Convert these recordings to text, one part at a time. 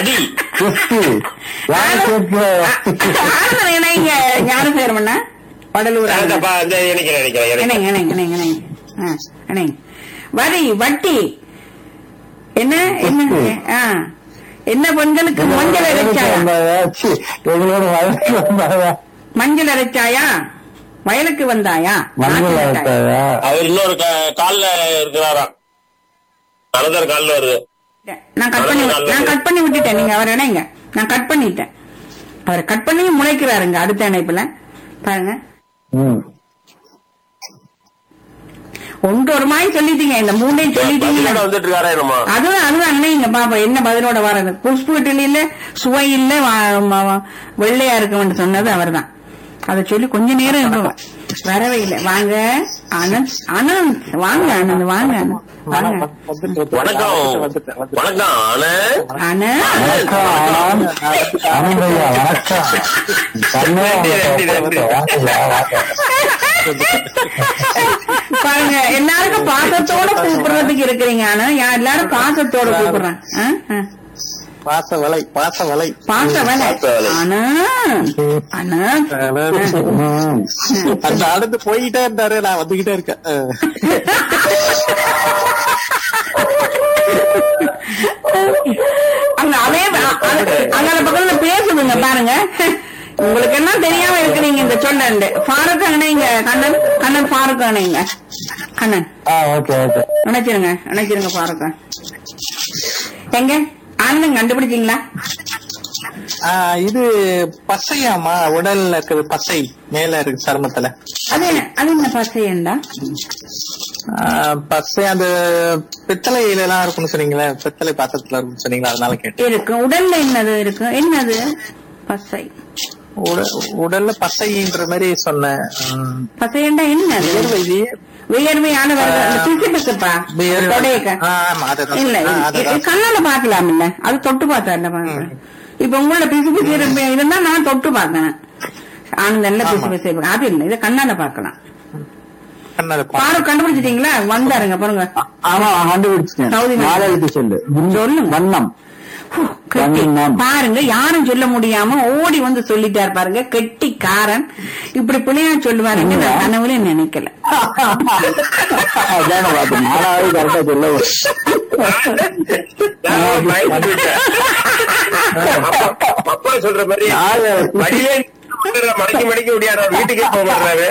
அடி எஸ்பி யாரு கேட்கிற ஆனந்தன் இணைங்க ஞானசேரமண்ணா வடலூர் ஆனந்தன். அந்தப்பா, இந்த நினைக்கிறேன் நினைக்கிறேன் இணைங்க நினைக்கிறேன். இணைங்க இணைங்க இணைங்க ஆ, இணைங்க வரி வட்டி என்ன என்ன ஆ, என்ன பெண்களுக்கு மஞ்சள் அரைச்சாயா எங்களோட வழக்கு வந்தாயா மஞ்சள் அரைச்சாயா வயலுக்கு வந்தாயா மஞ்சள் நாட்டு நட்டாயா? வளர்த்தாயா அவர் இன்னொரு கா- கால்ல இருக்கிறாராம் அனதர் கால்ல வருது நான் கட் பண்ணி நான் கட் பண்ணி விட்டுட்டேன் நீங்க அவர் இணைங்க நான் கட் பண்ணிட்டேன் அவர் கட் பண்ணி முளைக்கிறாருங்க அடுத்த இணைப்புல பாருங்க ம் ஒன்று ஒரு மாதிரி சொல்லிட்டீங்க இந்த மூணையும் பதிலோட சொல்லிட்டீங்க வந்துட்டு இருக்காரா என்னமா அதுதான் அதுதான் இணைங்க பாப்பா என்ன பதிலோட வர்றது குஷ்பு இட்லி இல்ல சுவை இல்ல வா- ம- வா- வெள்ளையா இருக்கும்னு சொன்னது அவர்தான் அதை சொல்லி கொஞ்ச நேரம் இருந்தோம் வரவே இல்லை வாங்க ஆனந்த் ஆனந்த் வாங்க ஆனந்த் வாங்க ஆனந்த். வாங்க வணக்கம் வணக்கம் ஆனந்த் ஆனந்த் வணக்கம் ஆனந்த். ஆனந்தையா வணக்கம் கண்ணே நன்றி, நன்றி, நன்றி. பாருங்க எல்லாருக்கும் பாசத்தோட கூப்பிடுறதுக்கு இருக்கிறீங்க ஆனா யா- எல்லாரும் பாசத்தோட கூப்பிடுறேன் ஆ? ஆ. பாச வலை பாச வலை பாச வேலை பாச வேலை. ஆனா ஆனா ம். அந்த அடுத்து போயிட்டே இருந்தாரு நான் வந்துகிட்டே இருக்கேன் அஹ். அங்க அதே அங்க அந்த பக்கத்துல பேசுதுங்க பாருங்க உங்களுக்கு என்ன தெரியாம இருக்கிறீங்க இந்த சொன்னண்டு ஃபாரூக் இணைங்க கண்ணன் கண்ணன் ஃபாரூக் இணைங்க கண்ணன் ஆ ஓகே ஓகே நினைச்சிருங்க நினைச்சிருங்க ஃபாரூக் எங்க ஆனந்தம் கண்டுபிடிச்சீங்களா ஆஹ் இது பசையாமா உடல்ல இருக்கிற பசை மேல இருக்கு சருமத்துல அது என்ன அது என்ன பசையண்டா ஆஹ் பசை அந்த பித்தளையில எல்லாம் இருக்கும்னு சொன்னீங்களே பித்தளை பாத்திரத்துல இருக்கும்னு சொன்னீங்களா அதனால கேட்டேன் இருக்கு உடல்ல என்னது இருக்கு என்னது பசை உட- உடல்ல பசைன்ற மாதிரி சொன்னேன் உம். பசையண்டா என்னது வியர்வை இது. வியர்வையான வருது பிசு பிசுப்பா வியர்வை. தொடையக்க ஆ, ஆமா, அதுதான். இல்ல ஆ, இது- அதுதான். இது கண்ணால பாக்கலாம் இல்ல அது தொட்டு பார்த்தா இல்ல பாக்கலாம் இப்ப உங்களோட பிசு பிசு இருப்ப- இருந்தா நான் தொட்டு பார்த்தேன் ஆனந்தன்ல பிசு பிசு இருக்கு. அது இல்ல இதை கண்ணால பாக்கலாம் கண்ணால பா- பாரு கண்டுபிடிச்சிட்டீங்களா வந்தாருங்க பாருங்க ஆமா கண்டுபிடிச்சிட்டேன் சவுதி நாடு. நாலு எழுத்து சொல்லு சொல்லுங்க. வண்ணம் ஹூ, கெட்டி. வண்ணம். பாருங்க யாரும் சொல்ல முடியாம ஓடி வந்து சொல்லிட்டார் பாருங்க கெட்டிக்காரன் இப்படி பிள்ளையா சொல்லுவாருன்னு நான் கனவுல நினைக்கல அதான பார்த்தேன் நாலாவது கரெக்டா சொல்ல நான் பயந்து விட்டேன். அப்பா- அப்பா சொல்ற மாதிரி நாலு வழியே மடக்கி மடக்கி முடியாத வீட்டுக்கே போக மாட்டாரு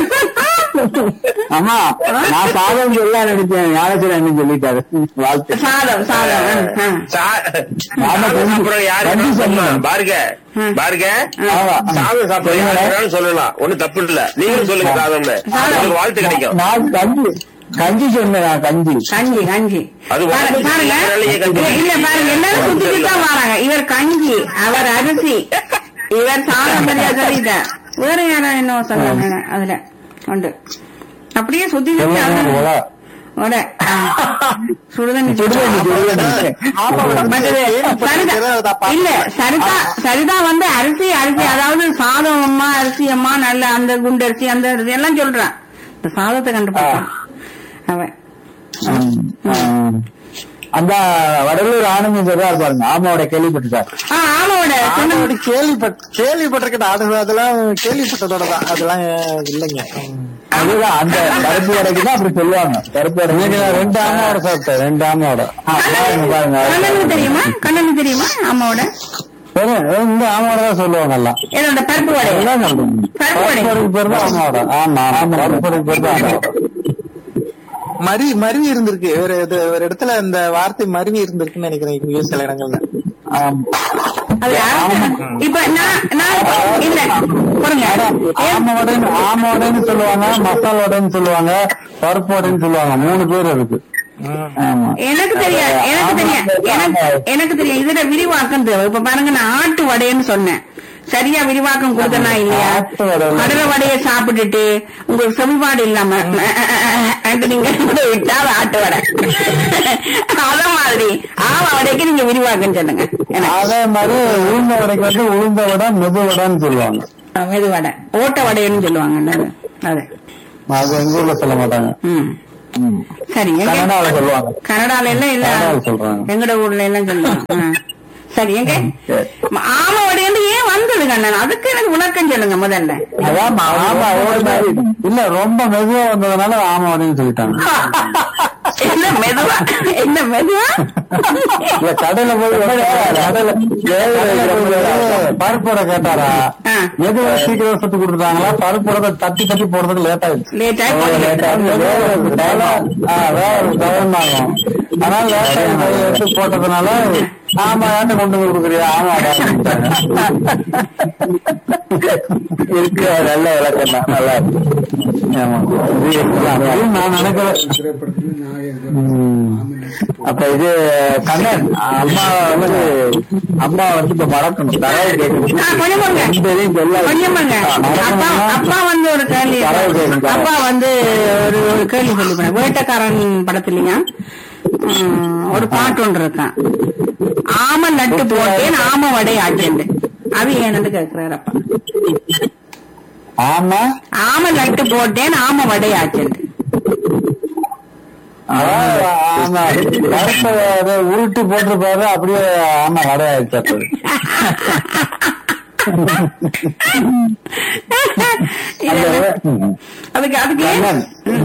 ஆமா நான் சாதம் சொல்ல நினைச்சேன் ஞானத்துல சொல்லிட்டாரு வாழ்த்து சாதம் சாதம் ஆ, ஆ. சாதம் சாப்பிடுற யாரு கஞ்சி சொன்னா சொல்லணும். பாருங்க ம். பாருங்க ஆமா. சாதம் சாப்பிடுற யாரு வேணாலும் சொல்லலாம் ஒண்ணும் தப்பு இல்ல நீங்களும் சொல்லுங்க சாதம்னு உங்களுக்கு வாழ்த்து கிடைக்கும் நான் கஞ்சி கஞ்சி சொன்னேன் நான் கஞ்சி கஞ்சி கஞ்சி அது பாரு- உடம்புக்கு பாருங்க வேலையே கஞ்சி. இல்ல, இல்ல பாருங்க எல்லாரும் சுத்திட்டு தான் வராங்க இவர் கஞ்சி அவர் அரிசி இவர் சாதம் சரியா சொல்லிட்டார் வேற யாரும் என்ன சொன்னாங்க அதுல உண்டு அப்படியே சுத்தி சுத்தி சொல்லுங்க, அது- உலா. உட, ஆ. சுடுதண்ணி சுடுதண்ணி, சுடுதண்ணி. மற்றது சரிதா இல்ல சரிதா சரிதா வந்து அரிசி அரிசி அதாவது சாதம் அம்மா அரிசி அம்மா நல்ல அந்த குண்டு அரிசி அந்த அரிசி எல்லாம் சொல்றான் இந்த சாதத்தை கண்டுபிடிச்சான் அவன் ம், ம். அந்த வடலூர் ஆனந்தி சொல்றாரு பாருங்க ஆமாவோட கேள்விப்பட்டுட்டார் ஆ, ஆமாவோட சொன்ன ஆமாடி கேள்விப்பட் கேள்விப்பட்டிருக்கேன் அது அதெல்லாம் கேள்விப்பட்டதோட தான் அதெல்லாம் இல்லைங்க அதுதான் அந்த கருப்பு வடைக்கு தான் அப்படி சொல்லுவாங்க கருப்பு வடை ரெண்டு ஆமாவோட சாப்பிட்டேன் ரெண்டு ஆமாவோட ஆ, பாருங்க பாருங்க கண்ணனுக்கு தெரியுமா கண்ணனுக்கு தெரியுமா அம்மாவோட வெறும் இந்த ஆமாவோட தான் சொல்லுவாங்க எல்லாம் என்னோட பருப்பு வடை அதுதான் சொல்றேன் பருப்பு வடை. பருப்பு பேர் தான் ஆமாவோட ஆமா ஆமா பருப்பு பேர் தான் ஆமாவோட மரி மருவி இருந்திருக்கு ஒரு இது ஒரு இடத்துல இந்த வார்த்தை மருவி இருந்திருக்குன்னு நினைக்கிறேன் இங்க சில இடங்கள்ல ஆமா. அது யாரு? இப்ப நான் நான் இல்ல பாருங்க ஏன் ஆமாவோடன்னு ஆமாவோடன்னு சொல்லுவாங்க மசால் வடைன்னு சொல்லுவாங்க பருப்பு வடைன்னு சொல்லுவாங்க மூணு பேர் இருக்கு ஆமா எனக்கு தெரியாது எனக்கு தெரியாது எனக்கு எனக்கு தெரியும் இதுல விரிவாக்கம் தேவை இப்ப பாருங்க நான் ஆட்டு வடைன்னு சொன்னேன் சரியா விரிவாக்கம் கொடுத்தனா இல்லையா ஆட்டு வடை. கடலை வடையை சாப்பிட்டுட்டு உங்களுக்கு செவிப்பாடு இல்லாம அது நீங்க விட்டா அது ஆட்டு வடை அத மாதிரி ஆவ வடைக்கு நீங்க விரிவாக்கம் சொல்லுங்க எனக்கு அதே மாதிரி உளுந்த வடைக்கு வந்து உளுந்த வடை மெது வடைன்னு சொல்லுவாங்க மெது வடை ஓட்ட வடைன்னு சொல்லுவாங்க அது அது அது எங்க ஊர்ல சொல்ல மாட்டாங்க ம் ம். சரி எங்க கன்னடால சொல்லுவாங்க கனடால எல்லாம் இல்ல கனடால சொல்றாங்க. எங்கட ஊர்ல எல்லாம் சொல்லுவாங்க ஆ. சரி எங்க ஆமா வடையண்டு ஏன் வந்தது கண்ணன் அதுக்கு எனக்கு விளக்கம் சொல்லுங்க முதல்ல அதான் ஆமா ஓடு மாதிரி இல்ல ரொம்ப மெதுவா வந்ததுனால ஆமா அப்படின்னு சொல்லிட்டாங்க என்ன மெதுவா என்ன மெதுவா இல்ல கடையில போய் கடையில பருப்போட கேட்டாரா ஆ. மெதுவா சீக்கிரம் சுட்டு கொடுத்துட்டாங்களா பருப்போட தட்டி தட்டி போடுறதுக்கு லேட் ஆயிடுச்சு லேட் ஆகி லேட் ஆகும் அதனால லேட் ஆகி எடுத்து போட்டதுனால ஆமா ஏன்ட்ட கொண்டு வந்து கொடுக்குறியா ஆமா இருக்கு நல்ல விளக்கம் தான் நல்லா இருக்கு ஆமா இது அதையும் நான் நினைக்கிறேன் ம். அப்ப இது கண்ணன் அம்மா வந்து அம்மா வந்து இப்ப மறக்கணும் தரவு கேட்கணும் ஆ, கொஞ்சம் பாருங்க. இந்த இதையும் சொல்லாது. கொஞ்சம் பாருங்க. அப்பா அப்பா வந்து ஒரு கேள்வி தரவு கேட்கணும். அப்பா வந்து ஒரு ஒரு கேள்வி சொல்லி போனேன் வேட்டக்காரன் படத்துலயா ம், ஒரு பாட்டு ஒன்று இருக்கான் ஆம நட்டு போட்டேன் ஆம வடை ஆட்டேன் அது ஏன்னு கேக்குறாரு அப்பா ஆமா ஆம நட்டு போட்டேன் ஆம வடை ஆட்டேன் அதாவது ஆமா கருப்பை அதை உருட்டி போட்டிருப்பாரு அப்படியே ஆமா வடையாச்சு அதுக்கு அதுக்கு ஏன்?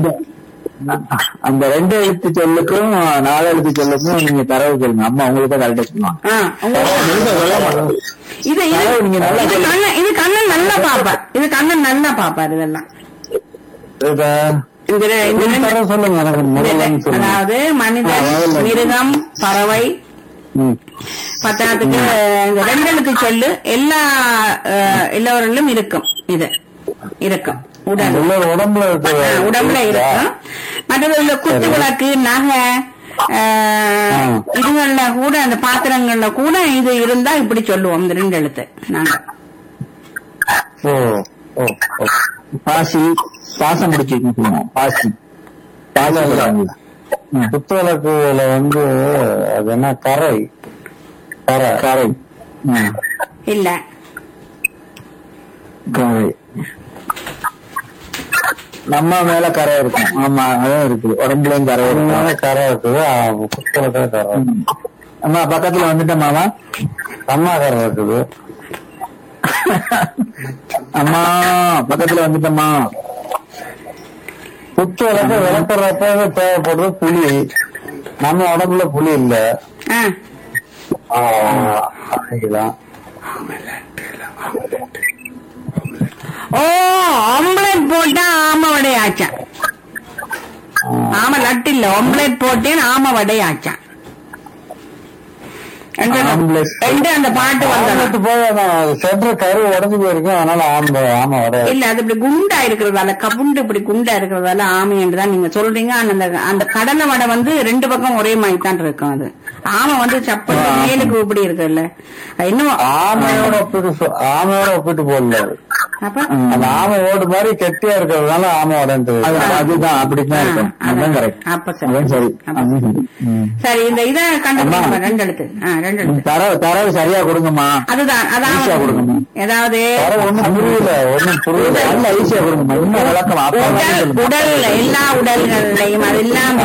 அந்த ரெண்டு எழுத்து சொல்லுக்கும் நாலு எழுத்து சொல்லுக்கும் நீங்க தரவு சொல்லுங்க அம்மா உங்களுக்கு கரெக்டா சொல்லுவாங்க ஆ, உங்க- இது இது அதாவது நீங்க நல்லா இது கண்ணன் இது கண்ணன் நல்லா பாப்பார் இது கண்ணன் நல்லா பாப்பார் இதெல்லாம் இப்ப இந்த ரெ- இந்த இந்த ரெண்டு- தரவு சொல்லுங்க எனக்கு முதல்ல சொல்லுங்க அதாவது மனிதன் ஆ, முதல்ல. மிருகம் பறவை ம். பத்தாத்துக்கு இந்த ரெண்டலுக்கு சொல்லு எல்லா அஹ், எல்லோரிலும் இருக்கும் இது இருக்கும் உடல் எல்லாரும் உடம்புல இருக்கு ஆ, உடம்புல இருக்கும் மற்றது இந்த குத்து விளக்கு நகை அஹ், ஆ. இதுகள்ல கூட அந்த பாத்திரங்கள்ல கூட இது இருந்தா இப்படி சொல்லுவோம் இந்த ரெண்டு எழுத்து நாங்க ஓ ஓ ஓ. பாசி பாசம் முடிச்சிருக்கோம் சொல்லுவோம் பாசி பாசி புத்தகத்துல வந்து அது என்ன கரை கரை கரை ம், இல்ல கரை நம்ம மேல கரை இருக்கும் ஆமா அதுவும் இருக்குது உடம்புலயும் கரை இருக்கும் கரை இருக்குது ஆ, புத்தகத்துல கரை இருக்கு. அம்மா பக்கத்துல வந்துட்டோமாவா அம்மா கரை இருக்குது அம்மா பக்கத்துல வந்துட்டோமா குத்து விளக்க விளக்குறப்ப தேவைப்படுறது புளி நம்ம உடம்புல புளி இல்ல ஆ, ஆ, அதுதான். ஓ ஆம்லெட் போட்டா ஆம வடை ஆச்சான் ஆம லட்டு இல்ல ஆம்லெட் போட்டேன் ஆம வடை ஆச்சான் ரெண்டு- Omelette. ரெண்டு அந்த பாட்டு வந்தது ஆம்பளத்து போய் சென்ற கரு உடஞ்சு போயிருக்கும் அதனால ஆமா ஆமா வர இல்ல அது இப்படி குண்டா இருக்கிறதால கபுண்டு இப்படி குண்டா இருக்கிறதால ஆமை என்று தான் நீங்க சொல்றீங்க ஆனா அந்த அந்த கடலை வடை வந்து ரெண்டு பக்கம் ஒரே மாதிரி தான் இருக்கும் அது ஆமை வந்து சப்பல் மேலுக்கு இப்படி இருக்குல்ல அது இன்னும் ஆமையோட ஒப்பிட்டு சொ- ஆமையோட ஒப்பிட்டு போடல அது. அப்ப அந்த ஆமை ஓடு மாதிரி கெட்டியா இருக்கிறதுனால ஆமை உடஞ்சு அதுதான் அப்படித்தான் இருக்கும் ஆ, அதான் அதான். கரெக்ட் அப்ப சரி. அதான் சரி அப்ப அதுவும் சரி. ம். சரி இந்த இத கண்டுபிடிங்க ரெண்டு எழுத்து ஆ, ரெண்டு எழுத்து தரவு தரவு சரியா கொடுங்கம்மா அதுதான் ஈஸியா கொடுக்கணும். அதான் ஏதாவது தரவு ஒண்ணும் புரியல ஒண்ணும் புரியல நல்ல ஈஸியா கொடுங்கம்மா இன்னும் விளக்கம் அப்பா உடல் உடல் எல்லா உடல்கள்லையும் அதெல்லாம்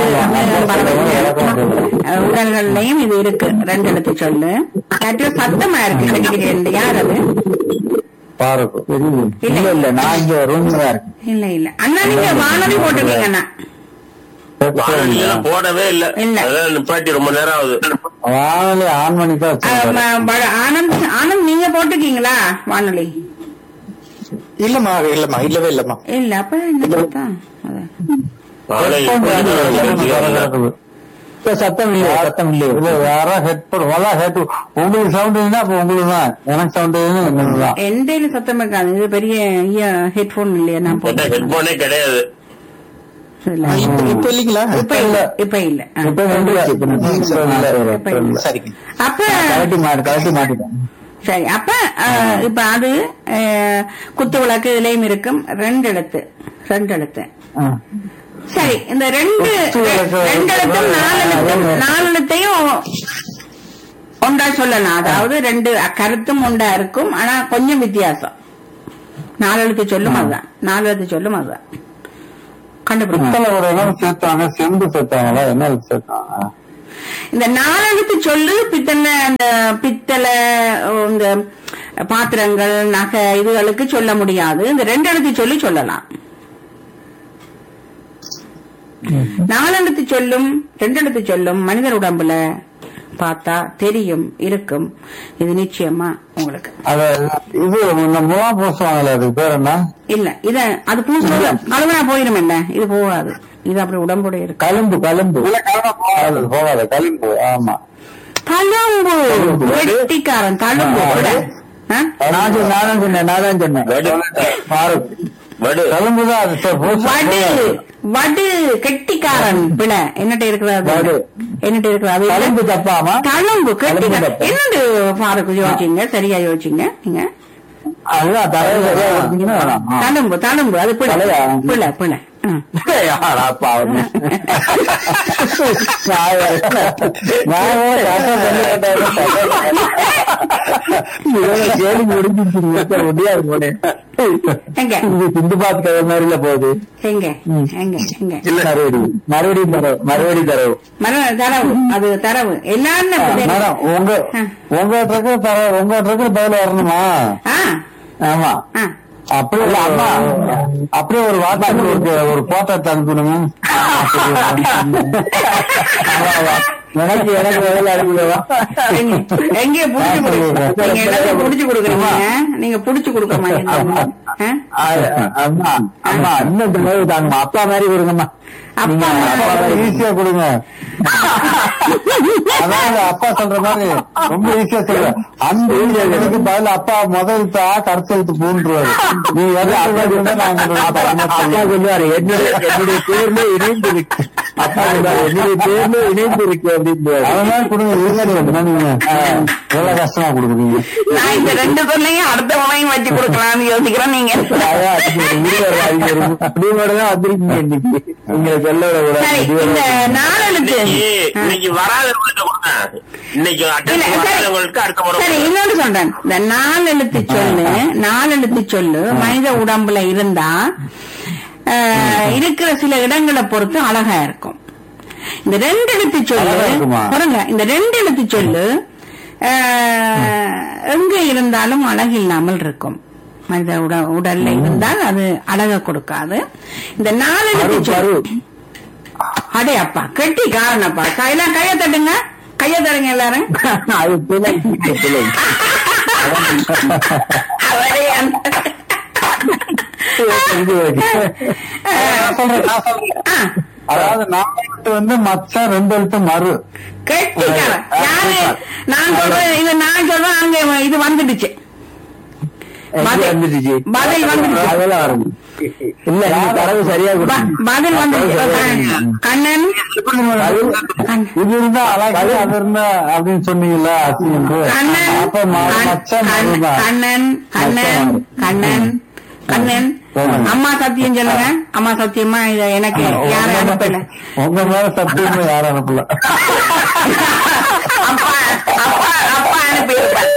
அஹ், உடல்கள்லையும் இது இருக்கு ரெண்டு எழுத்து சொல்லு யார்கிட்டயோ சத்தமா இருக்கு கிடைக்கிறேன் யார் அது பாருக்கும் இல்ல இல்ல நான் இங்க ரூம்ல தான் இருக்கேன் இல்ல இல்ல அண்ணா நீங்க வானதி போட்டிருக்கீங்க அண்ணா வானொலியெல்லாம் போடவே இல்ல இல்ல. அதான் நிப்பாட்டி ரொம்ப நேரம் ஆகுது வானொலி ஆன் பண்ணி தான் அஹ், வச்சிருக்கேன். ம- ப- ஆனந்த் ஆனந்த் நீங்க போட்டிருக்கீங்களா வானொலி இல்லம்மா இல்லம்மா இல்லவே இல்லம்மா இல்ல அப்ப என்ன சத்தம்? அதான். வானொலி Headphone கொஞ்ச வேணும், நேரம் headphone கேட்கல. கிடக்குது. இப்ப சத்தம் இல்லையா சத்தம் இல்லையா இல்ல வேற ஹெட்போன் வலா ஹெட் உங்களுக்கு சவுண்ட் இருந்தா அப்ப உங்களுக்கு தான் எனக்கு சவுண்ட் என்னது தான் எந்த இது சத்தம் இருக்காது இது பெரிய ஹெட்போன் இல்லையா நான் கேட்டா போட்டேன் ஹெட்போனே கிடையாது இல்ல. இப்ப இப்ப இல்லீங்களா இப்ப இல்ல இப்ப இல்ல ஆ. இப்ப வந்துருச்சு. இப்ப இல்ல. இப்ப இல்ல. சரிங்க அப்ப கழட்டி மாட்டு கழட்டி மாட்டிட்டேன் சரி அப்ப அஹ், இப்ப அது அஹ், குத்து விளக்கு இதுலயும் இருக்கும் ரெண்டு எழுத்து ரெண்டு எழுத்து ஆ. சரி இந்த ரெண்டு குத்து விளக்கு, ரெண்டு எழுத்தும் நாலு எழுத்தும் நாலு எழுத்தையும் ஒன்றா சொல்லலாம் அதாவது ரெண்டு கருத்தும் ஒன்றா இருக்கும் ஆனா கொஞ்சம் வித்தியாசம் நாலு எழுத்து சொல்லும் அதுதான் நாலு எழுத்து சொல்லும் அதுதான் கண்டுபிடிக்கும் பித்தளை ஒரு இடம் சேர்த்தாங்க செம்பு சேர்த்தாங்களா என்ன சேர்த்தாங்க இந்த நாலு எழுத்து சொல்லு பித்தளை அந்த பித்த பித்தளை இந்த பாத்திரங்கள் நகை இதுகளுக்கு சொல்ல முடியாது இந்த ரெண்டு எழுத்து சொல்லி சொல்லலாம் நாலெழுத்து சொல்லும் ரெண்டெழுத்து சொல்லும் மனிதர் உடம்புல பார்த்தா தெரியும் இருக்கும் இது நிச்சயமா உங்களுக்கு அது இது இந்த முலாம் பூசுவாங்கல்ல அதுக்கு பேர் என்ன இல்ல இத அது பூசுறது அழுவா போயிடும் என்ன இது போகாது இது அப்படி உடம்போட இருக்கு கலும்பு கலும்பு அது போகாது கலும்பு ஆமா தழும்பு வெட்டிக்காரன் தழும்பு கூட. ஆ? நான் சொன்னேன், நானும் சொன்னேன் நான் தான் சொன்னேன் வடு. பாருங்க. வடு கலும்பு தான் அது சார், பூசு. வடு வடு கெட்டிக்காரன் பிழை என்னட்ட இருக்கிறது வடு. என்னட்ட இருக்கிறது கலும்பு தப்பாமா தழும்பு கலும்பு கெட்டிக்காரன் தப்பா. என்னண்டு பாருக்கு யோசிச்சீங்க சரியா யோசிச்சீங்க நீங்க அதுதான் தலையில சரியா வச்சீங்கன்னா வேணாம். ஆ. தழும்பு தழும்பு அது பிழை தலையா? பிழை பிழை ம். யாரா பாவம். நான் வேற- நான் வேற கரெக்டா சொல்லி கேட்டேன். இதோட கேள்வி முடிஞ்சிருச்சு. நீங்க முடியாது போனேன். எங்க இது சிந்து பாத்து கதை மாதிரில போகுது எங்க எங்க எங்க மறுபடி மறுபடியும் தரவு மறுபடியும் தரவு மர தரவு அது தரவு எல்லாரும் மேடம் உங்க உங்க ட்ரக்கு தர உங்க ட்ரக்கு பதில் வரணுமா ஆ ஆமா ஆ அப்படியே இல்ல, அம்மா அப்படியே ஒரு வாட்ஸ்அப்ல ஒரு ஒரு போட்டோ அனுப்பிடுங்க எனக்கு எனக்கு வேலை அனுப்பிடுவா எங்க எங்க புடிச்சு கொடுக்க நீங்க எல்லாத்தையும் புடிச்சு கொடுக்குறீங்க நீங்க புடிச்சு கொடுக்க மாட்டீங்க ஆ? அம்மா அம்மா இன்னும் இந்த மாதிரி தாங்கம்மா அப்பா மாதிரி கொடுங்கம்மா அப்பா மாதிரி. ஈஸியா கொடுங்க அதான் அப்பா சொல்ற மாதிரி ரொம்ப ஈஸியா சொல்ற அந்த எனக்கு பதில் அப்பா முதல் தா கடைசி பூன்றுவாரு நீ எதை அப்பா சொன்னா நான் உங்களை அப்பா சொல்லுவாரு என்னுடைய என்னுடைய பேர்ல இணைந்து இருக்கு அப்பா சொல்லுவாரு என்னுடைய பேர்ல இணைந்து இருக்கு அப்படின்னு அதனால கொடுங்க இருக்காது நீங்க எவ்வளவு கஷ்டமா கொடுக்குறீங்க நான் இந்த ரெண்டு சொல்லையும் அடுத்த முறையும் வச்சு கொடுக்கலாம்னு யோசிக்கிறேன் நீங்க சரி இந்த நாலெழுத்து இன்னைக்கு இன்னைக்கு வராதவங்கள்ட்ட கொடுங்க இன்னைக்கு இல்ல, அட்டன் சரி. வராதவங்களுக்கு அடுத்த முறை சரி கொடுங்க. இன்னொன்று சொல்றேன் இந்த நாலெழுத்து சொல்லு நாலெழுத்து சொல்லு மனித உடம்புல இருந்தா ஆஹ், இருக்கிற சில இடங்களை பொறுத்து அழகா இருக்கும் இந்த ரெண்டு எழுத்து சொல்லு அழகா இருக்குமா? பாருங்க இந்த ரெண்டு எழுத்து சொல்லு ஆஹ், எங்க இருந்தாலும் அழகு இல்லாமல் இருக்கும் மனித உட உடல்ல இருந்தால் அது அழக கொடுக்காது இந்த நாலு எழுத்து சொல்லு அடே அப்பா கெட்டி காரணப்பா கையெல்லாம் கைய தட்டுங்க கைய தருங்க எல்லாரும் அது பிள்ளை பிள்ளை அவரே அந்த- இது ஓகே. நான் சொல்றேன், நான் சொல்றேன். ஆ, அதாவது நாலு எழுத்து வந்து மச்சம் ரெண்டு எழுத்து மறு கெட்டிக்காரன் யாரு நான் சொல்றேன் இது நான் சொல்றேன் அங்க இது வந்துடுச்சு எங்க பதில் வந்துடுச்சு? பதில் வந்துடுச்சு அதெல்லாம் வரும் இல்ல நீங்க தரவு சரியா ப- கொடுத்தீங்க. பதில் வந்துடுச்சு கண்ணன் அது- இது இருந்தா அழகு அது இருந்தா அப்படின்னு சொன்னீங்கல்ல அசிங்கம் கண்ணன் அப்ப ம- மச்சம் கண்- மறுதான். கண்ணன் கண்ணன் கண்ணன் கண்ணன் அம்மா சத்தியம் சொல்லுங்க அம்மா சத்தியமா இத எனக்கு யாரும் அனுப்பல உங்க மேல சத்தியமா யாரும் அனுப்பல அப்பா அப்பா அப்பா அனுப்பியிருப்பேன்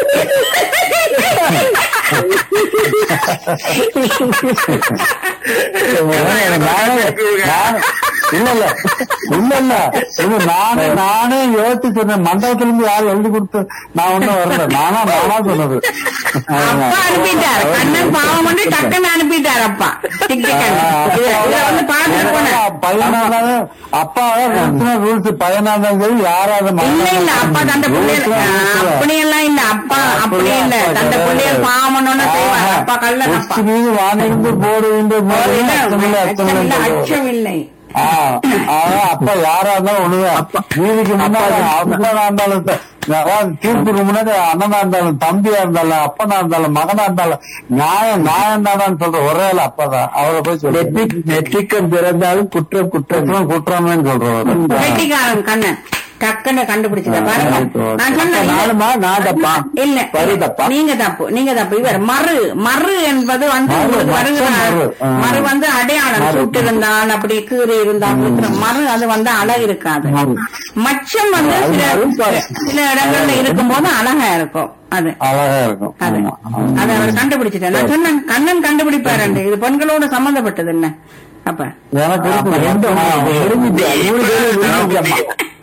நானே- நானே- இல்ல இல்ல இல்ல இல்ல இது நானே நானே யோசிச்சு சொன்னேன் மண்டபத்துல இருந்து யாரும் எழுதி கொடுத்து நான் ஒண்ணும் வரல நானா நானா சொன்னது அப்பா அனுப்பிட்டார் கண்ணன் பாவம் வந்து டக்குன்னு அனுப்பிட்டார் அப்பா டிக் டிக்கன் இத இத வந்து பாத்துட்டு போனேன் பையனாலும் அப்பா ரூல்ஸ் பையனா இருந்தாலும் சரி யாராவது இல்ல இல்ல அப்பா தந்த பிள்ளைகள் அப்படி எல்லாம் இல்ல அப்பா அப்படி இல்ல தந்த பிள்ளைகள் பாவம்னு செய்வார் அப்பா கல்லன் அப்பா உச்சி மீது வானிருந்து போடு வீண்டு போடு இல்ல, அச்சமில்லை, அச்சம் இல்ல, அச்சமில்லை சொல்லுவாரு. அச்சம் இல்லை ஆ, அதான் அப்பா யாரா இருந்தாலும் ஒண்ணுதான் வீதிக்கு முன்னாடி அப்பனா இருந்தாலும் ச- அதாவது தீர்ப்புக்கு முன்னாடி அண்ணனா இருந்தாலும் தம்பியா இருந்தாலும் அப்பனா இருந்தாலும் மகனா இருந்தாலும் நியாயம் நியாயம் தானான்னு சொல்ற ஒரே ஆள் அப்பதான் அவரை போய் சொல்லி நெற்றிக்கம் பிறந்தாலும் குற்றம் குற்றம் குற்றம்னு சொல்றவர் வெட்டிக்காரன் கண்ணன் டக்குன்னு கண்டுபிடிச்சத பாருங்க நான் சொன்னேன் நானுமா நான் தப்பா இல்ல வரி தப்பா நீங்க தப்பு நீங்க தப்பு இவர் மறு மறு என்பது வந்து மறு, உங்களுக்கு வருகிற மச்சம் மறு. ஆ. மறு வந்து அடையாளம் மறு. சுட்டு இருந்தால் அப்படி கீறி இருந்தால் இருக்கிற மறு அது வந்து அழகு இருக்காது மறு. மச்சம் வந்து அது சில மறு பாரு. சில இடங்கள்ல இருக்கும்போது அழகா இருக்கும் அது அழகா இருக்கும் அது ஆமா. அதை அவர் கண்டுபிடிச்சிட்டார் நான் சொன்னேன் கண்ணன் கண்டுபிடிப்பாரு இது பெண்களோட சம்பந்தப்பட்டது என்ன அப்ப எனக்கு இருக்கு. ரெண்டு ஆ, விரும்பிட்டேன். மூணு பேரும் விரும்பிட்டேம்மா.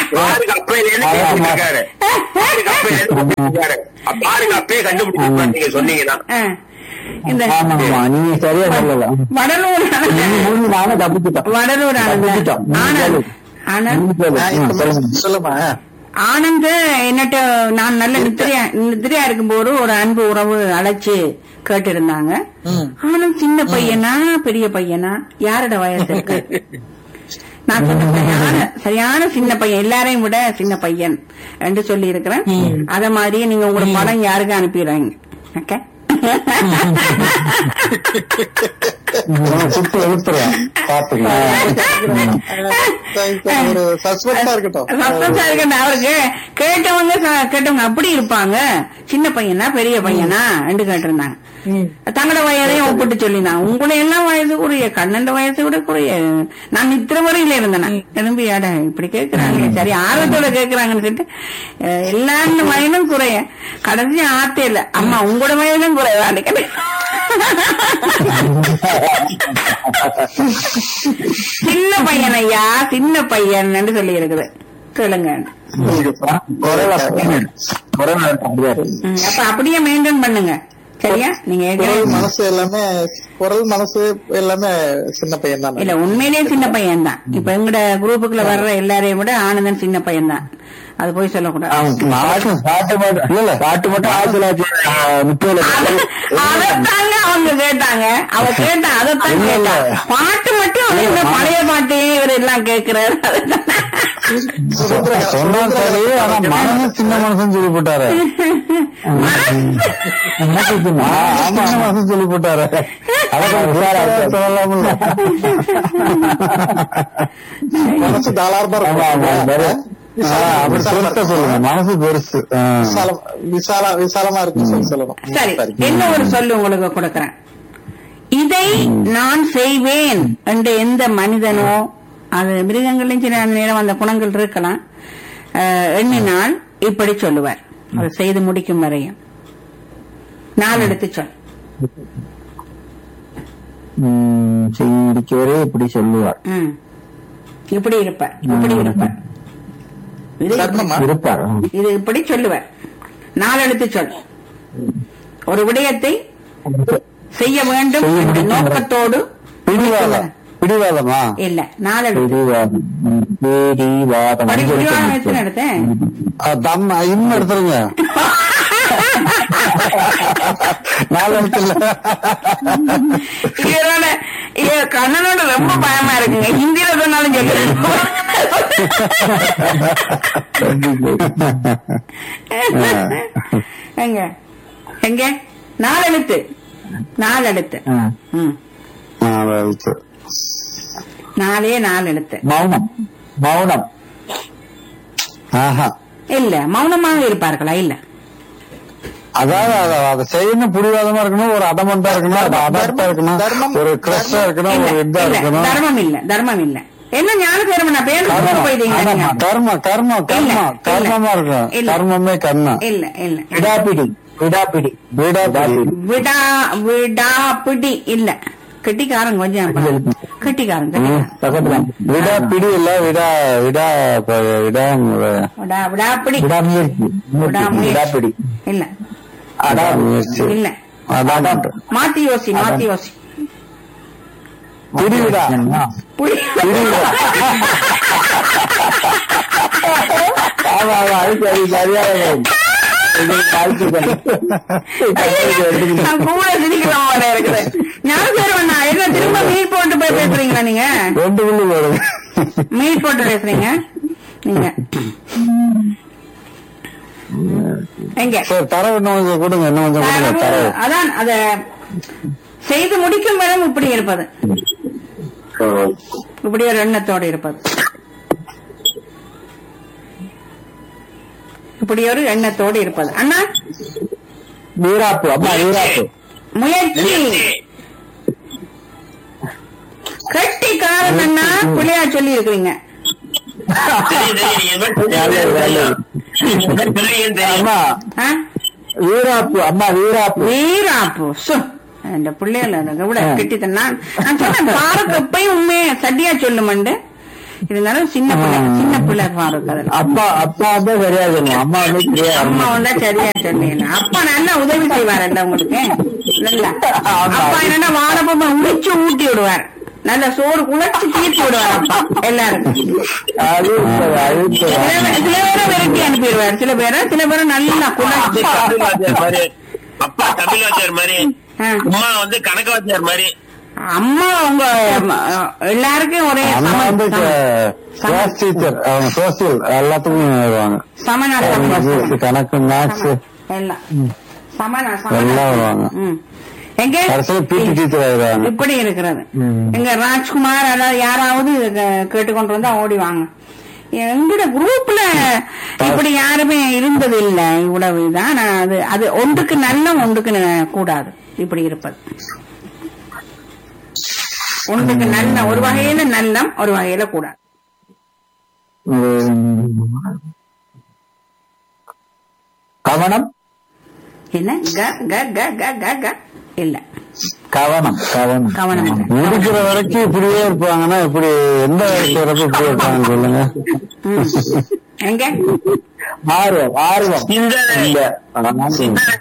பாருங்க அப்பையில இருந்து கேட்டுட்டு இருக்காரு பாருங்க அப்பையில இருந்து கேட்டுட்டு இருக்காரு. பாருங்க அப்பயே கண்டுபிடிச்சிருப்பாரு நீங்க சொன்னீங்கன்னா ஆ. இந்த ஆமா ஆமா நீங்க சரியா சொல்லல வடலூர் நீங்க ஆனந்த மூணு நானும் தப்பிச்சுட்டோம் வடலூர் ஆனந்த தப்பிச்சுட்டோம். நீங்க ஆனந்த் சொல்லு. ஆனந்த் நீங்க சொல்லு. ஆ, ம், இப்ப சொல்லுங்க. சொல்லுமா ஆனந்த என்னட்ட நான் நல்ல நித்திரையா நித்திரையா இருக்கும்போது ஒரு அன்பு உறவு அழைச்சு கேட்டிருந்தாங்க ம். ஆனந்த் சின்ன பையனா பெரிய பையனா யாரோட வயசு இருக்கு நான் சொன்னேன் சரியான சரியான சின்ன பையன் எல்லாரையும் விட சின்ன பையன் என்று சொல்லி இருக்கிறேன் அத மாதிரியே நீங்க உங்களோட படம் யாருக்கு அனுப்பிடுறாங்க ஓகே நான் சுட்டு எழுத்துறேன் பாத்துங்க ஒரு சஸ்பென்ஸா இருக்கட்டும் சஸ்பென்ஸா இருக்கட்டும் அவருக்கு கேட்டவங்க ச- கேட்டவங்க அப்படி இருப்பாங்க சின்ன பையனா பெரிய பையனா என்று கேட்டிருந்தாங்க தங்களோட வயதையும் ஒப்பிட்டு சொல்லினாங்க உங்களை எல்லாம் வயசு குறைய கண்ணண்ட வயசு கூட குறைய நான் இத்தனை வரையில இருந்தேன் திரும்பி அட இப்படி கேக்குறாங்க சரி ஆர்வத்தோட கேக்குறாங்கன்னு சொல்லிட்டு அஹ், எல்லாரும் வயதும் குறைய கடைசி ஆத்தே இல்ல அம்மா உங்களோட வயதும் குறைவான்னு கேட்டேன் சின்ன பையன் ஐயா சின்ன பையன் என்று சொல்லி இருக்குது சொல்லுங்க குறைவா குறைவா அப்படியா இருக்கு. ம், அப்ப அப்படியே மெயின்டைன் பண்ணுங்க சரியா நீங்க குரல் ஏற்கனவே- மனசு எல்லாமே குரல் மனசு எல்லாமே சின்ன பையன் தான் இல்ல உண்மையிலேயே சின்ன பையன் தான் இப்ப எங்கட குரூப்புக்குள்ள வர்ற எல்லாரையும் விட ஆனந்தன் சின்ன பையன் தான் அது போய் சொல்லக்கூடாது அவன் பாட்டு பாட்டு மட்டும் இல்ல இல்ல பாட்டு மட்டும் ஆயிரத்தி தொள்ளாயிரத்தி ஆஹ், முப்பதுல அத- அதத்தாங்க அவங்க கேட்டாங்க அவ கேட்டா அதத்தான் இல்ல, இல்ல. கேட்டா பாட்டு மட்டும் அவன் இந்த பழைய பாட்டே இவர் எல்லாம் கேட்கிறாரு சொன்னா சரி ஆனா மனசு சின்ன மனசுன்னு சொல்லி போட்டாரு மனசு சின்ன ஆமா மனசு சொல்லி போட்டாரு அதான் சொல்லலாம்ல மனசு தாளாரமா ஆமா ஆமா இருக்கும் ஆ, அப்படி சொல்லிட்டு சொல்லுங்க மனசு பெருசு ஆ. விசாலம் விசால விசாலமா இருக்குன்னு சொல்லி சொல்லணும் சரி என்ன ஒரு சொல்லு உங்களுக்கு கொடுக்கறேன் இதை நான் செய்வேன் என்று எந்த மனிதனோ அது மிருகங்களையும் சில நேரம் அந்த குணங்கள் இருக்கலாம் அஹ், எண்ணினால் இப்படி சொல்லுவார் அதை செய்து முடிக்கும் வரையும் நாள் எடுத்து சொல் ம், சிரிக்கவரே இப்படி சொல்லுவார் ம். இப்படி இருப்பார் இப்படி இருப்பார் இது தர்மமா இருப்பார் ஆ. இது இப்படி சொல்லுவார் நாள் எடுத்து சொல் ஒரு விடயத்தை செய்ய வேண்டும் செய்ய என்ற முடிக்கும் வரை. நோக்கத்தோடு பிடிவாதம் பிடிவாதமா இல்ல நாள் எடுத்து பிடிவாதம் ம், பிடிவாதம் படி அஞ்சு முடிவான எழுத்து வச்சு எடுத்தேன் ஆ, தம் இன்னும் எடுத்துருங்க நாலு எழுத்துல இவரோட இவ கண்ணனோட ரொம்ப பயமா இருக்குங்க ஹிந்தியில சொன்னாலும் சொல்லுங்க எங்க எங்க நாலு எழுத்து நாலு எழுத்து ஆ, ம். நாலு எழுத்து நாலே நாலு எழுத்து மௌனம் மௌனம் ஆஹா இல்ல மௌனமாக இருப்பார்களா இல்ல அதாவது அத- அதை செய்யணும் புடிவாதமா இருக்கணும் ஒரு அதமண்டா இருக்கணும் அது அதர்த்தா இருக்கணும் தர்மம், ஒரு கிரஸ்டா இருக்கணும் இல்ல, ஒரு இதா இல்ல, இருக்கணும் தர்மம் இல்ல தர்மம் இல்ல என்ன ஞான தர்மம் நான் பேர் கர்மம். சொல்ல போயிட்டீங்க ஆமாமா, நீங்க. கர்மம் கர்மம் இல்ல, கர்மம் இல்ல. கர்மமா இருக்கும் இல்ல. கர்மமே கர்ணம் இல்ல இல்ல விடாப்பிடி விடாப்பிடி விடாப்பிடி விடா விடா பிடி இல்ல கெட்டிக்காரன் கொஞ்சம் கெட்டிக்காரன் கெட்டிக்காரன். பக்கத்துல விடாப்பிடி இல்ல விடா விடா ப- விடா விடா விடா பிடி விடாமுயற்சி விடாமுயற்சி. விடாப்பிடி இல்ல அடாமுயற்சி இல்ல அதான் மாத்தி யோசி மாத்தி யோசி பிடிவிடா புடி பிடிவிடா ஆமா ஆமா அதுக்கு அது சரியாக நான் கூட சிரிக்கலாம் போல இருக்குது ஞாபகம் என்ன திரும்ப மீட் போட்டு போய் பேசுறீங்களா நீங்க ரெண்டு புள்ளி போடுங்க மீட் போட்டு பேசுறீங்க நீங்க எங்க சரி தரவு இன்னும் கொஞ்சம் கொடுங்க இன்னும் கொஞ்சம் கொடுங்க தரவு அதான் அத செய்து முடிக்கும் வரை இப்படி இருப்பது இப்படி ஒரு எண்ணத்தோடு இருப்பது இப்படி ஒரு எண்ணத்தோடு இருப்பது அண்ணா வீராப்பு அம்மா வீராப்பு முயற்சி கட்டி காரம் அண்ணா புள்ளையா சொல்லி இருக்கிறீங்க அம்மா ஆ? வீராப்பு அம்மா வீராப்பு வீராப்பு சு இந்த பிள்ளைகள அதை விட கெட்டித்தன் நான் நான் சொன்னேன் பாருக்கு எப்பயும் உண்மையை சட்டியா சொல்லுமண்டு இருந்தாலும் சின்ன பிள்ளை சின்ன பிள்ளை பாருக்கு அதுல அப்பா அப்பா தான் சரியா சொல்லுவோம் அம்மா வந்து சரியா அம்மா வந்தா சரியா சொன்னீங்க அப்பா நல்லா உதவி செய்வார் உங்களுக்கு நல்லா அப்பா என்னன்னா வாழைப்பழம் உடிச்சு ஊட்டி விடுவார் நல்ல சோறு குழைச்சு தீர்த்து விடுவார் அப்பா எல்லாருக்கும் அது சரி, அது சரி. சில பே- சில பேரை விரட்டி அனுப்பிடுவார் சில பேரை சில பேரை நல்லா குழைச்சு தமிழ் வாத்தியார் மாதிரி அப்பா தமிழ் வாத்தியார் மாதிரி ஆ. அம்மா வந்து கணக்கு வாத்தியார் மாதிரி அம்மா உங்க ம, எல்லாருக்கும் ஒரே அம்மா சம- வந்து சம- கிளாஸ் டீச்சர் அவங்க சோசியல் எல்லாத்துக்கும் வருவாங்க சமநல இங்கிலீஷ், கணக்கு மேக்ஸ் எல்லாம் சமநல எல்லாம் சமநல வருவாங்க. ம். எங்க கடைசியில் பிடி டீச்சர் ஆயிடுவாங்க இப்படி இருக்கிறது ம். எங்க ராஜ்குமார் அதாவது யாராவது கே- கேட்டுக்கொண்டு வந்தா ஓடி வாங்க எங்கட குரூப்ல இப்படி யாருமே இருந்தது இல்ல இவ்வளவு தான் நான் அது அது ஒன்றுக்கு நல்லம் ஒன்றுக்கு ந- கூடாது இப்படி இருப்பது ஒன்றுக்கு நல்ல ஒரு வகையில நல்லம் ஒரு வகையில கூடாது கவனம் என்ன க க க க க க இல்ல கவனம் கவனம் கவனம் இல்ல. இருக்கிற வரைக்கும் இப்படியே இருப்பாங்கன்னா இப்படி எந்த வயசு வரைக்கும் இப்படி இருப்பாங்க சொல்லுங்க ம். எங்க ஆர்வம் ஆர்வம் சிந்தனை. இல்ல. அதான்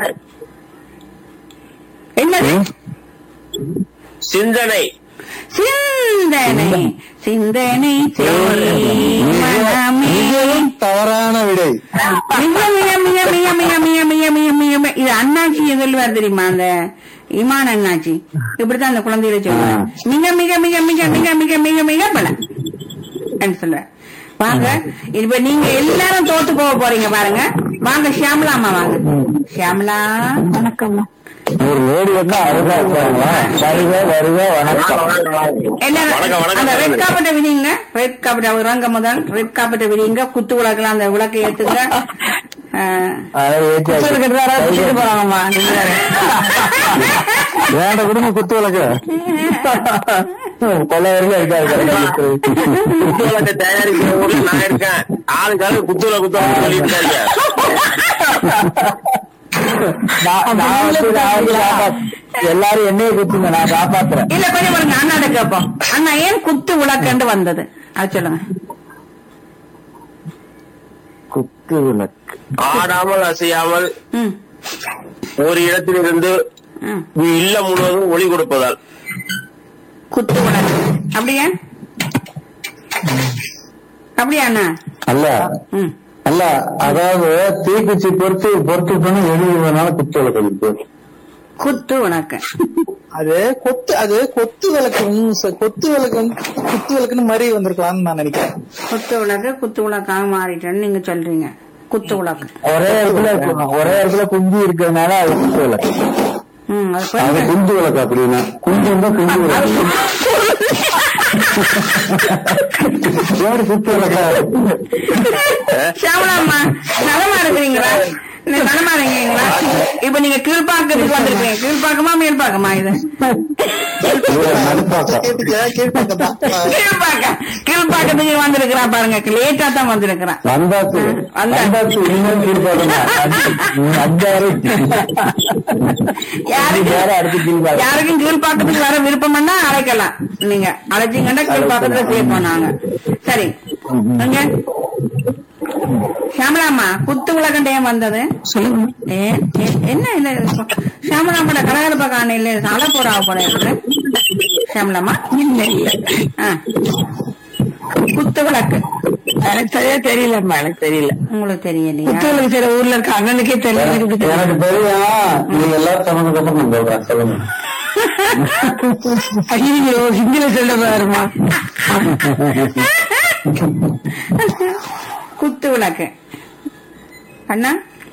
என்னது சிந்தனை சிந்தனை சிந்தனை செய் மனமே. மிகவும் தவறான விடை மிக மிக மிக மிக மிக மிக மிக மிக மிக மிக இது அண்ணாச்சி சொல்லுவார் தெரியுமா அந்த இமான் அண்ணாச்சி இப்படித்தான் அந்த குழந்தைகளை சொல்லுவார் மிக மிக மிக மிக மிக மிக மிக மிக பல சொல்ற வாங்க இப்ப நீங்க எல்லாரும் தோத்து போக போறீங்க பாருங்க வாங்க ஷியாமலா அம்மா வாங்க ஷியாமலா வணக்கம் ஒரு லேடி வந்து அழகா இருப்பாங்க வருக வருக வணக்கம் எல்லாரும் வணக்கம், வணக்கம். அந்த ரெட் காப்பட்டை விரிங்க ரெட் காப்பட்டை இறங்க முதல் ரெட் காப்பட்டை விரிங்க குத்து விளக்கலாம் அந்த விளக்கை ஏத்துங்க ஆஹ், அதை ஏத்தி குத்து விளக்கு யாராவது குத்திட்டு போறாங்கம்மா நீங்க வேற. வேண்ட குடும்ப குத்து விளக்கு கொள்ள வரைக்கும் இருக்காது குத்துவிளக்க தயாரிக்கிற ஊர்ல நான் இருக்கேன் ஆளுக்காக குத்துவிளக்கு குத்துவிளக்கு சொல்லியிருக்காங்க நான் நான் வந்து நான் வந்து காப்பாத்து- எல்லாரும் என்னைய குத்துங்க நான் காப்பாத்துறேன் இல்ல கொஞ்சம் பாருங்க அண்ணாட்ட கேட்போம் அண்ணா ஏன் குத்து விளக்கண்டு வந்தது அது சொல்லுங்க குத்து விளக்கு ஆடாமல் அசையாமல் ம் ஒரு இடத்திலிருந்து ம் இல்லம் முழுவதும் ஒளி கொடுப்பதால் குத்து விளக்கு அப்படியா அப்படியா அண்ணா அல்ல ம் அல்ல அதாவது தீக்குச்சி பொறுத்து பொறுத்து பண்ணி எழுதுவதனால குத்து விளக்கு இருக்கு குத்து விளக்கு அது கொத்து அது கொத்து விளக்கு ம், ச- கொத்து விளக்கு வந்து குத்து விளக்குன்னு மாதிரி வந்திருக்கலாம்னு நான் நினைக்கிறேன் குத்து விளக்கு குத்து விளக்காக மாறிட்டேன்னு நீங்க சொல்றீங்க குத்து விளக்கு ஒரே இடத்துல ஒரே இடத்துல குஞ்சு இருக்கிறதுனால அது குத்து விளக்கு ம் அது அது கொஞ்சம் குஞ்சு விளக்கு அப்படின்னா குஞ்சு இருந்தா குஞ்சு விளக்கு ஏன் குத்து விளக்கா ஷாமலாம்மா நலமா இருக்கிறீங்களா இல்ல நலமா இருக்கீங்களா இப்ப நீங்க கீழ்பாக்கத்துக்கு வந்திருக்கீங்க கீழ்பாக்கமா மேல்பாக்கமா இது நடுப்பாக்கம் கேட்டுக்க கேட்பாங்க கீழ்பாக்கம் கீழ்பாக்கத்துக்கு வந்திருக்கிறான் பாருங்க லேட்டா தான் வந்திருக்கிறான் வந்தாச்சு வந்தா- வந்தாச்சு இன்னும் கீழ்பாக்கம் அஞ்சாறு யாருக்கு வேற அடுத்து கீழ்பாக்கம் யாருக்கும் கீழ்பாக்கத்துக்கு வர விருப்பம்னா அழைக்கலாம் நீங்க அழைச்சீங்கன்னா கீழ்பாக்கத்துல சேர்ப்போம் நாங்க சரி அங்க ஷாமலாமா குத்து விளக்கண்ட ஏன் வந்தது சொல்லுங்க என்ன இல்ல ஷாமலாமோட கலகலப்ப காண இல்ல அழ போறா போல இருக்கு ஷாமலாமா இல்ல இல்ல ஆ. குத்து விளக்கு எனக்கு சரியா தெரியலம்மா எனக்கு தெரியல உங்களுக்கு தெரியலையா குத்து விளக்கு சில ஊர்ல இருக்க அண்ணனுக்கே தெரியல எனக்கு தெரியும் நீங்க எல்லாரும் சொன்னதுக்கு அப்புறம் நான் சொல்றேன் சொல்லுங்க ஐயோ ஹிந்தில சொல்ல பாருமா குத்து விளக்கு அண்ணா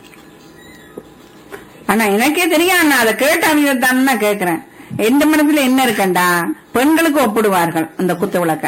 அண்ணா எனக்கே தெரியும் அண்ணா அதை கேட்ட தான் நான் கேக்குறேன் எந்த மனசுல என்ன இருக்கண்டா பெண்களுக்கு ஒப்பிடுவார்கள் அந்த குத்து விளக்க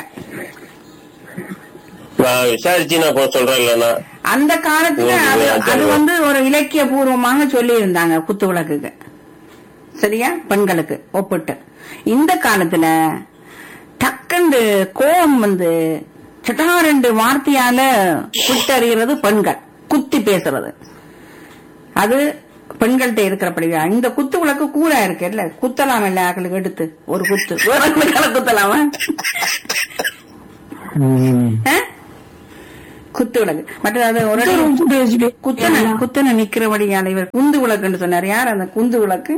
நான் விசாரிச்சு நான் கொஞ்சம் சொல்றேன் இல்லன்னா அந்த காலத்துல ஓ, அது அது அது வந்து ஒரு இலக்கிய பூர்வமாக சொல்லி இருந்தாங்க குத்து விளக்குக்கு சரியா பெண்களுக்கு ஒப்பிட்டு இந்த காலத்துல டக்குண்டு கோபம் வந்து சட்டாரெண்டு வார்த்தையால குத்தறிகிறது பெண்கள் குத்தி பேசுறது அது பெண்கள்கிட்ட இருக்கிறபடியா இந்த குத்து விளக்கு கூரா இருக்கு இல்ல குத்தலாம் இல்ல ஆக்களுக்கு எடுத்து ஒரு குத்து வேற ஆளுக்கால குத்தலாமா ம். ஆ? குத்து விளக்கு மற்றது அது ஒரு அடி குத்தன குத்தன நிக்கிறபடியால இவர் குந்து விளக்குன்னு சொன்னார் யார் அந்த குந்து விளக்கு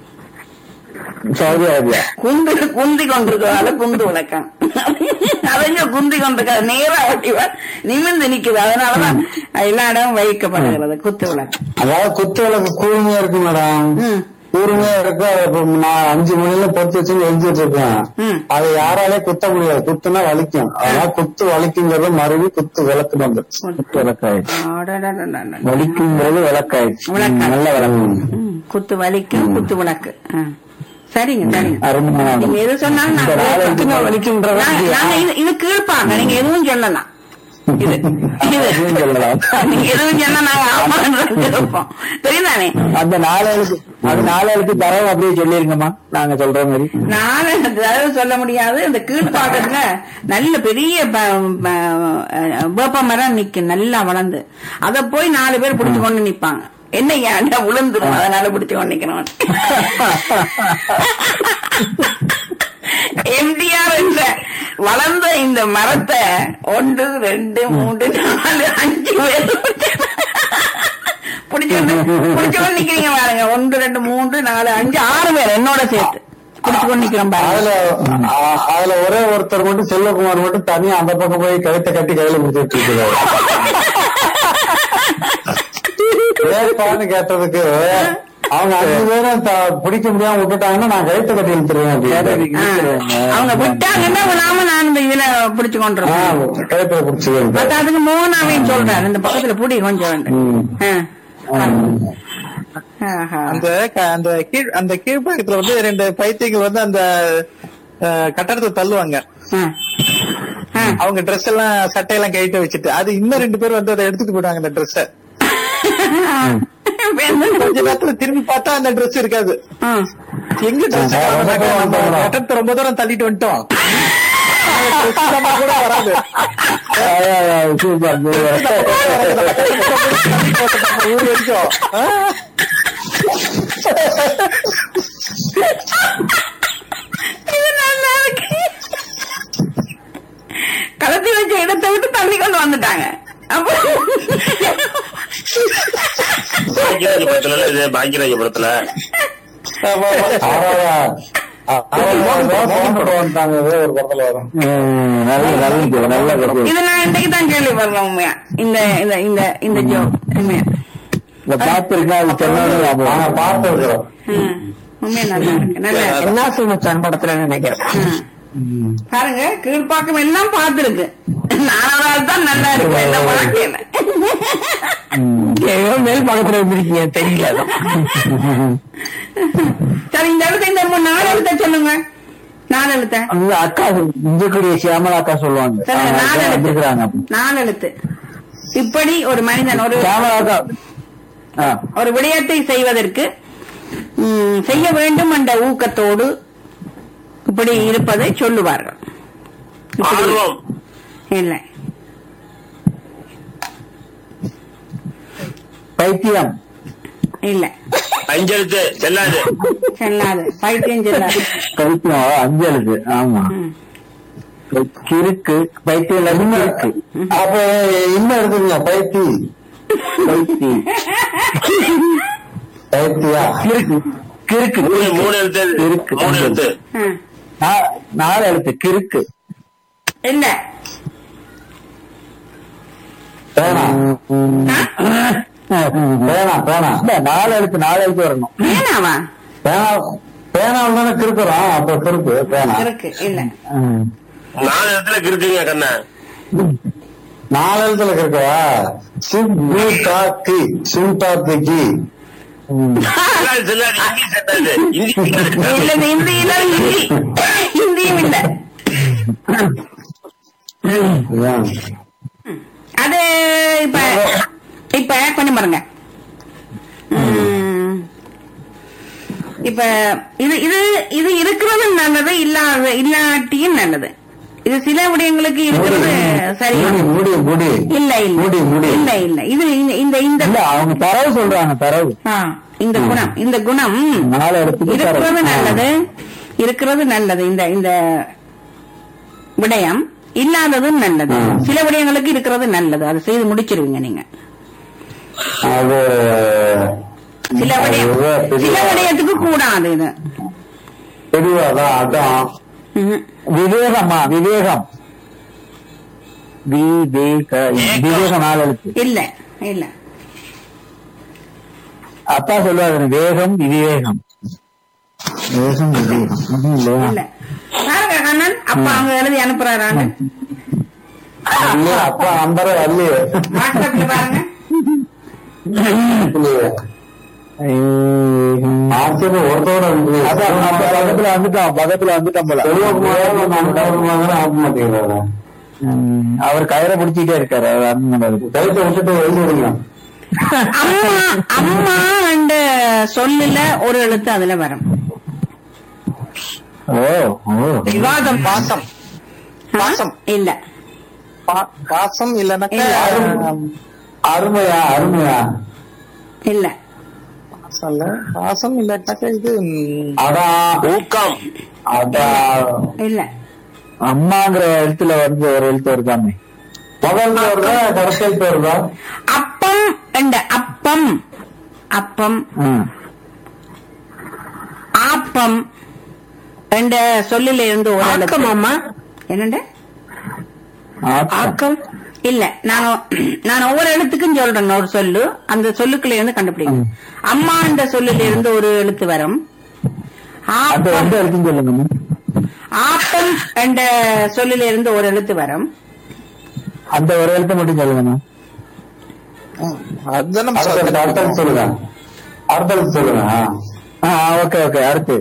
சவுதி அரேபியா குந்து குந்தி கொண்டிருக்கிறதால குந்து விளக்கம் அவங்க குந்தி கொண்டிருக்காது நேரா ஓட்டிவா நிமிர்ந்து நிக்குது அதனாலதான் எல்லா இடமும் வைக்கப்படுகிறது குத்து விளக்கு அதாவது குத்து விளக்கு கூர்மையா இருக்கு மேடம் ம். கூர்மையா இருக்கு அதை இப்ப நான் அஞ்சு மணில பொறுத்து வச்சு எழுதிட்டு இருக்கேன் ம். அதை யாராலே குத்த முடியாது குத்துனா வலிக்கும் அதனால குத்து வலிக்குங்கிறது மறுபடியும் குத்து விளக்கு வந்து குத்து விளக்காயிடுச்சு அடடடடடட. வலிக்குங்கிறது விளக்காயிடுச்சு விளக்காயிடுச்சு. நல்ல விளக்கு ம், குத்து வலிக்கும் குத்து விளக்கு ஆ. சரிங்க சரிங்க அருமையான நீங்க எது சொன்னாலும் இந்த நான் நாளை கேட்பேன். குத்து வலிக்கும்ன்றத நான்- நாங்க இது இது கீழ்ப்பாங்க நீங்க எதுவும் சொல்லலாம் இது இது எதுவும் சொல்லலாம். நீங்க எதுவும் சொன்னா நாங்க ஆமான்னு இருப்போம் தெரியுதானே அந்த நாளைக்கு அது நாளைக்கு தரவு அப்படியே சொல்லிருங்கம்மா நாங்க சொல்ற மாதிரி நானு அதாவது சொல்ல முடியாது இந்த கீழ்ப்பாக்கத்துல நல்ல பெரிய ப- ப- வேப்ப மரம் நிக்கும் நல்லா வளர்ந்து அத போய் நாலு பேர் பிடிச்சு கொண்டு நிப்பாங்க என்ன ஏன்டா விழுந்துரும் அதனால பிடிச்சு கொண்டு நிக்கிறோம் எம்டிஆர் என்ற வளர்ந்த இந்த மரத்தை ஒன்று ரெண்டு மூன்று நாலு அஞ்சு பேர் பிடிச்சு பிடிச்சு கொண்டு நிக்கிறீங்க பாருங்க ஒன்று ரெண்டு மூன்று நாலு அஞ்சு ஆறு பேர் என்னோட சேர்த்து பிடிச்சு கொண்டு நிக்கிறோம் அதுல பாருங்க அ- அதுல ஒரே ஒருத்தர் மட்டும் செல்வகுமார் மட்டும் தனியா அந்த பக்கம் போய் கழுத்தை கட்டி கையில முடிச்சுட்டு இருக்காரு ஏற்பான்னு கேட்டதுக்கு அவங்க அஞ்சு பேரும் த- பிடிக்க முடியாம விட்டுட்டாங்கன்னா நான் கழுத்தை கட்டி இழுத்துருவேன் ஆ. அவங்க விட்டாங்கன்னா விடாம நான் இந்த இதுல பிடிச்சு கொண்டிருப்பேன் கழுத்துல பிடிச்சிருவேன் பத்தாவதுக்கு மோனாவையும் சொல்றாரு இந்த பக்கத்துல புடி கொஞ்சம் வேண்டு ம். ஆஹா. அந்த க- அந்த கீழ் அந்த கீழ்ப்பாக்கத்துல வந்து ரெண்டு பைத்தியங்கள் வந்து அந்த அஹ், கட்டடத்தை தள்ளுவாங்க ஆ. ஆ. அவங்க ட்ரெஸ் எல்லாம் சட்டையெல்லாம் கழட்டி வச்சுட்டு அது இன்னும் ரெண்டு பேர் வந்து அதை எடுத்துட்டு போயிட்டாங்க அந்த ட்ரெஸ்ஸ கொஞ்ச நேரத்துல திரும்பி பார்த்தா அந்த ட்ரெஸ் இருக்காது ஆ. எங்க ட்ரெஸ் கட்டடத்தை ரொம்ப தூரம் தள்ளிட்டு வந்துட்டோம் dress இல்லாம கூட வராது சூப்பர் ஊர் வரைக்கும் ஆ? இது நல்லா இருக்கு. கலத்தி வச்ச இடத்தை விட்டு தள்ளி கொண்டு வந்துட்டாங்க அப்போ பாக்கியராஜபுரத்துல இது பாக்கியராஜபுரத்துல ஆமா, ஆமா. ஒரு படத்துல வரும் நல்ல நல்ல நல்ல இது நான் இன்னைக்கு தான் கேள்விப்படுறேன் உண்மையா இந்த இந்த இந்த இந்த ஜோ உண்மையா இந்த பார்த்திருக்கா அது சொன்னாலும் நாங்க பார்த்திருக்கிறோம் ம். உண்மையா நல்லா இருக்கு நல்லா இருக்கு என்ன சுமச்சான் படத்துல நினைக்கிறேன் ம். பாருங்க கீழ்ப்பாக்கம் எல்லாம் பார்த்திருக்கு நானாவது தான் நல்லா இருக்கு என்ன வாழ்க்கையில மேல் பக்கத்துல இருந்திருக்கீங்க தெரியல சரி இந்த இடத்த இந்த மூணு நாலு எழுத்த சொல்லுங்க நாலு எழுத்த அந்த அக்கா இந்துக்குடிய சியாமலா அக்கா சொல்லுவாங்க சரி, அவங்க நாலு அக்கா எழுத்து வந்திருக்கிறாங்க நாலு எழுத்து இப்படி ஒரு மனிதன் ஒரு சியாமலா அக்கா ஆ. ஒரு விடயத்தை செய்வதற்கு ம், செய்ய வேண்டும் என்ற ஊக்கத்தோடு இப்படி இருப்பதை சொல்லுவார்கள் இப்படி ஆர்வம் இல்லை பைத்தியம் இல்லை அஞ்செழுத்து செல்லாது செல்லாது பைத்தியம் செல்லாது பைத்தியம் அஞ்சலுக்கு ஆமா ம். கிறுக்கு பைத்தியம் இருக்கு அப்ப இன்னும் இருக்குங்க பைத்தி பைத்தி பைத்தியா கிறுக்கு கிறுக்கு மூணு மூணு எழுத்து இருக்கு. மூணு எழுத்து ஆ. நா- நாலு எழுத்து கிறுக்கு இல்ல பேனா பேனா பேனா இல்ல நாலு எழுத்து நாலு எழுத்து வரணும் வேணாவா பேனா பேனாவில் தானே கிறுக்குறோம் அப்ப கிறுக்கு பேனா இருக்கு இல்ல ம். நாலு இடத்துல இருக்குங்க கண்ணா நாலு எழுத்துல கிறுக்கவா சிம்பு டாக்கி சிம்டாத்திக்கு செல்லாது செல்லாது இந்தி செல்லாது இந்தி இல்ல இந்த இந்தியில ஹிந்தி ஹிந்தியும் இல்ல அது இப்ப இப்ப கொஞ்சம் பாருங்க ம். இப்ப இது இது இது இருக்கிறது நல்லது இல்லாத இல்லாட்டியும் நல்லது இது சில விடயங்களுக்கு இருக்கிறது சரி முடி முடி முடி இல்ல இல்ல முடி, முடி. இல்ல இல்ல இது இந்த- இந்த இந்த இல்ல அவங்க தரவு சொல்றாங்க தரவு ஆ, இந்த குணம் இந்த குணம் நாலு இடத்துக்கு இருக்கிறது தரவு நல்லது இருக்கிறது நல்லது இந்த இந்த விடயம் இல்லாததும் நல்லது ம். சில விடயங்களுக்கு இருக்கிறது நல்லது அதை செய்து முடிச்சிருவீங்க நீங்க அது சில விடயம் அது பெரிய- சில விடயத்துக்கு கூடாது இது பெரியதான் அதான் ம்ஹும். விவேகமா விவேகம் விவேக விவேக நாலு எழுத்து இல்ல இல்ல அப்பா சொல்லுவாரு வேகம் விவேகம் வேகம் விவேகம் ம்ஹும், இல்லையா இல்ல பாருங்க கண்ணன் அப்பா அங்க எழுதி அனுப்புறாராங்க இல்ல, அப்பா நம்பரே வரலையே வாட்ஸ்அப்ல பாருங்க ஆச்சரியம் ஒருத்தோட அதான் நம்ம பக்கத்துல வந்துட்டோம் பக்கத்துல வந்துட்டோம் போல ம், அவர் கயிறை பிடிச்சிட்டே இருக்காரு அவர் அண்ணன் கயிற்றை விட்டுட்டு எழுதுறீங்க அம்மா அம்மா என்ற சொல்லுல ஒரு எழுத்து அதுல வரும் ஓ ஓ விவாதம் பாசம் பாசம். இல்ல பா- பாசம் இல்லைன்னாக்கா இல்ல. அருமையா அருமையா இல்ல பாசம் இல்ல பாசம் இல்லாட்டாக்கா இது ம், அதான் ஊக்கம் அதான் இல்ல அம்மாங்கிற எழுத்துல வந்து ஒரு எழுத்து வருதாமே முதல்ல வருதா கடைசி எழுத்து வருதா அப்பம் என்ற அப்பம் அப்பம் ம். ஆப்பம் என்ற சொல்லில இருந்து ஒரு எழுத்து அம்மா என்னண்ட ஆக்கம். ஆக்கம் இல்ல நான் நான் ஒவ்வொரு எழுத்துக்கும் சொல்றேன் ஒரு சொல்லு அந்த சொல்லுக்குள்ள இருந்து கண்டுபிடிக்கும் அம்மா என்ற சொல்லில இருந்து ஒரு எழுத்து வரும் அந்த ஆப்பம் ரெண்டு எழுத்துன்னு சொல்லுங்க ஆப்பம் என்ற சொல்லில இருந்து ஒரு எழுத்து வரும் அந்த ஒரு எழுத்து மட்டும் சொல்லுங்க அதுதான் நம்ம அடுத்த சொல்றது. அர்த்தம் சொல்லுங்க அர்த்தம் சொல்லுங்க ஆ ஓகே ஓகே அடுத்து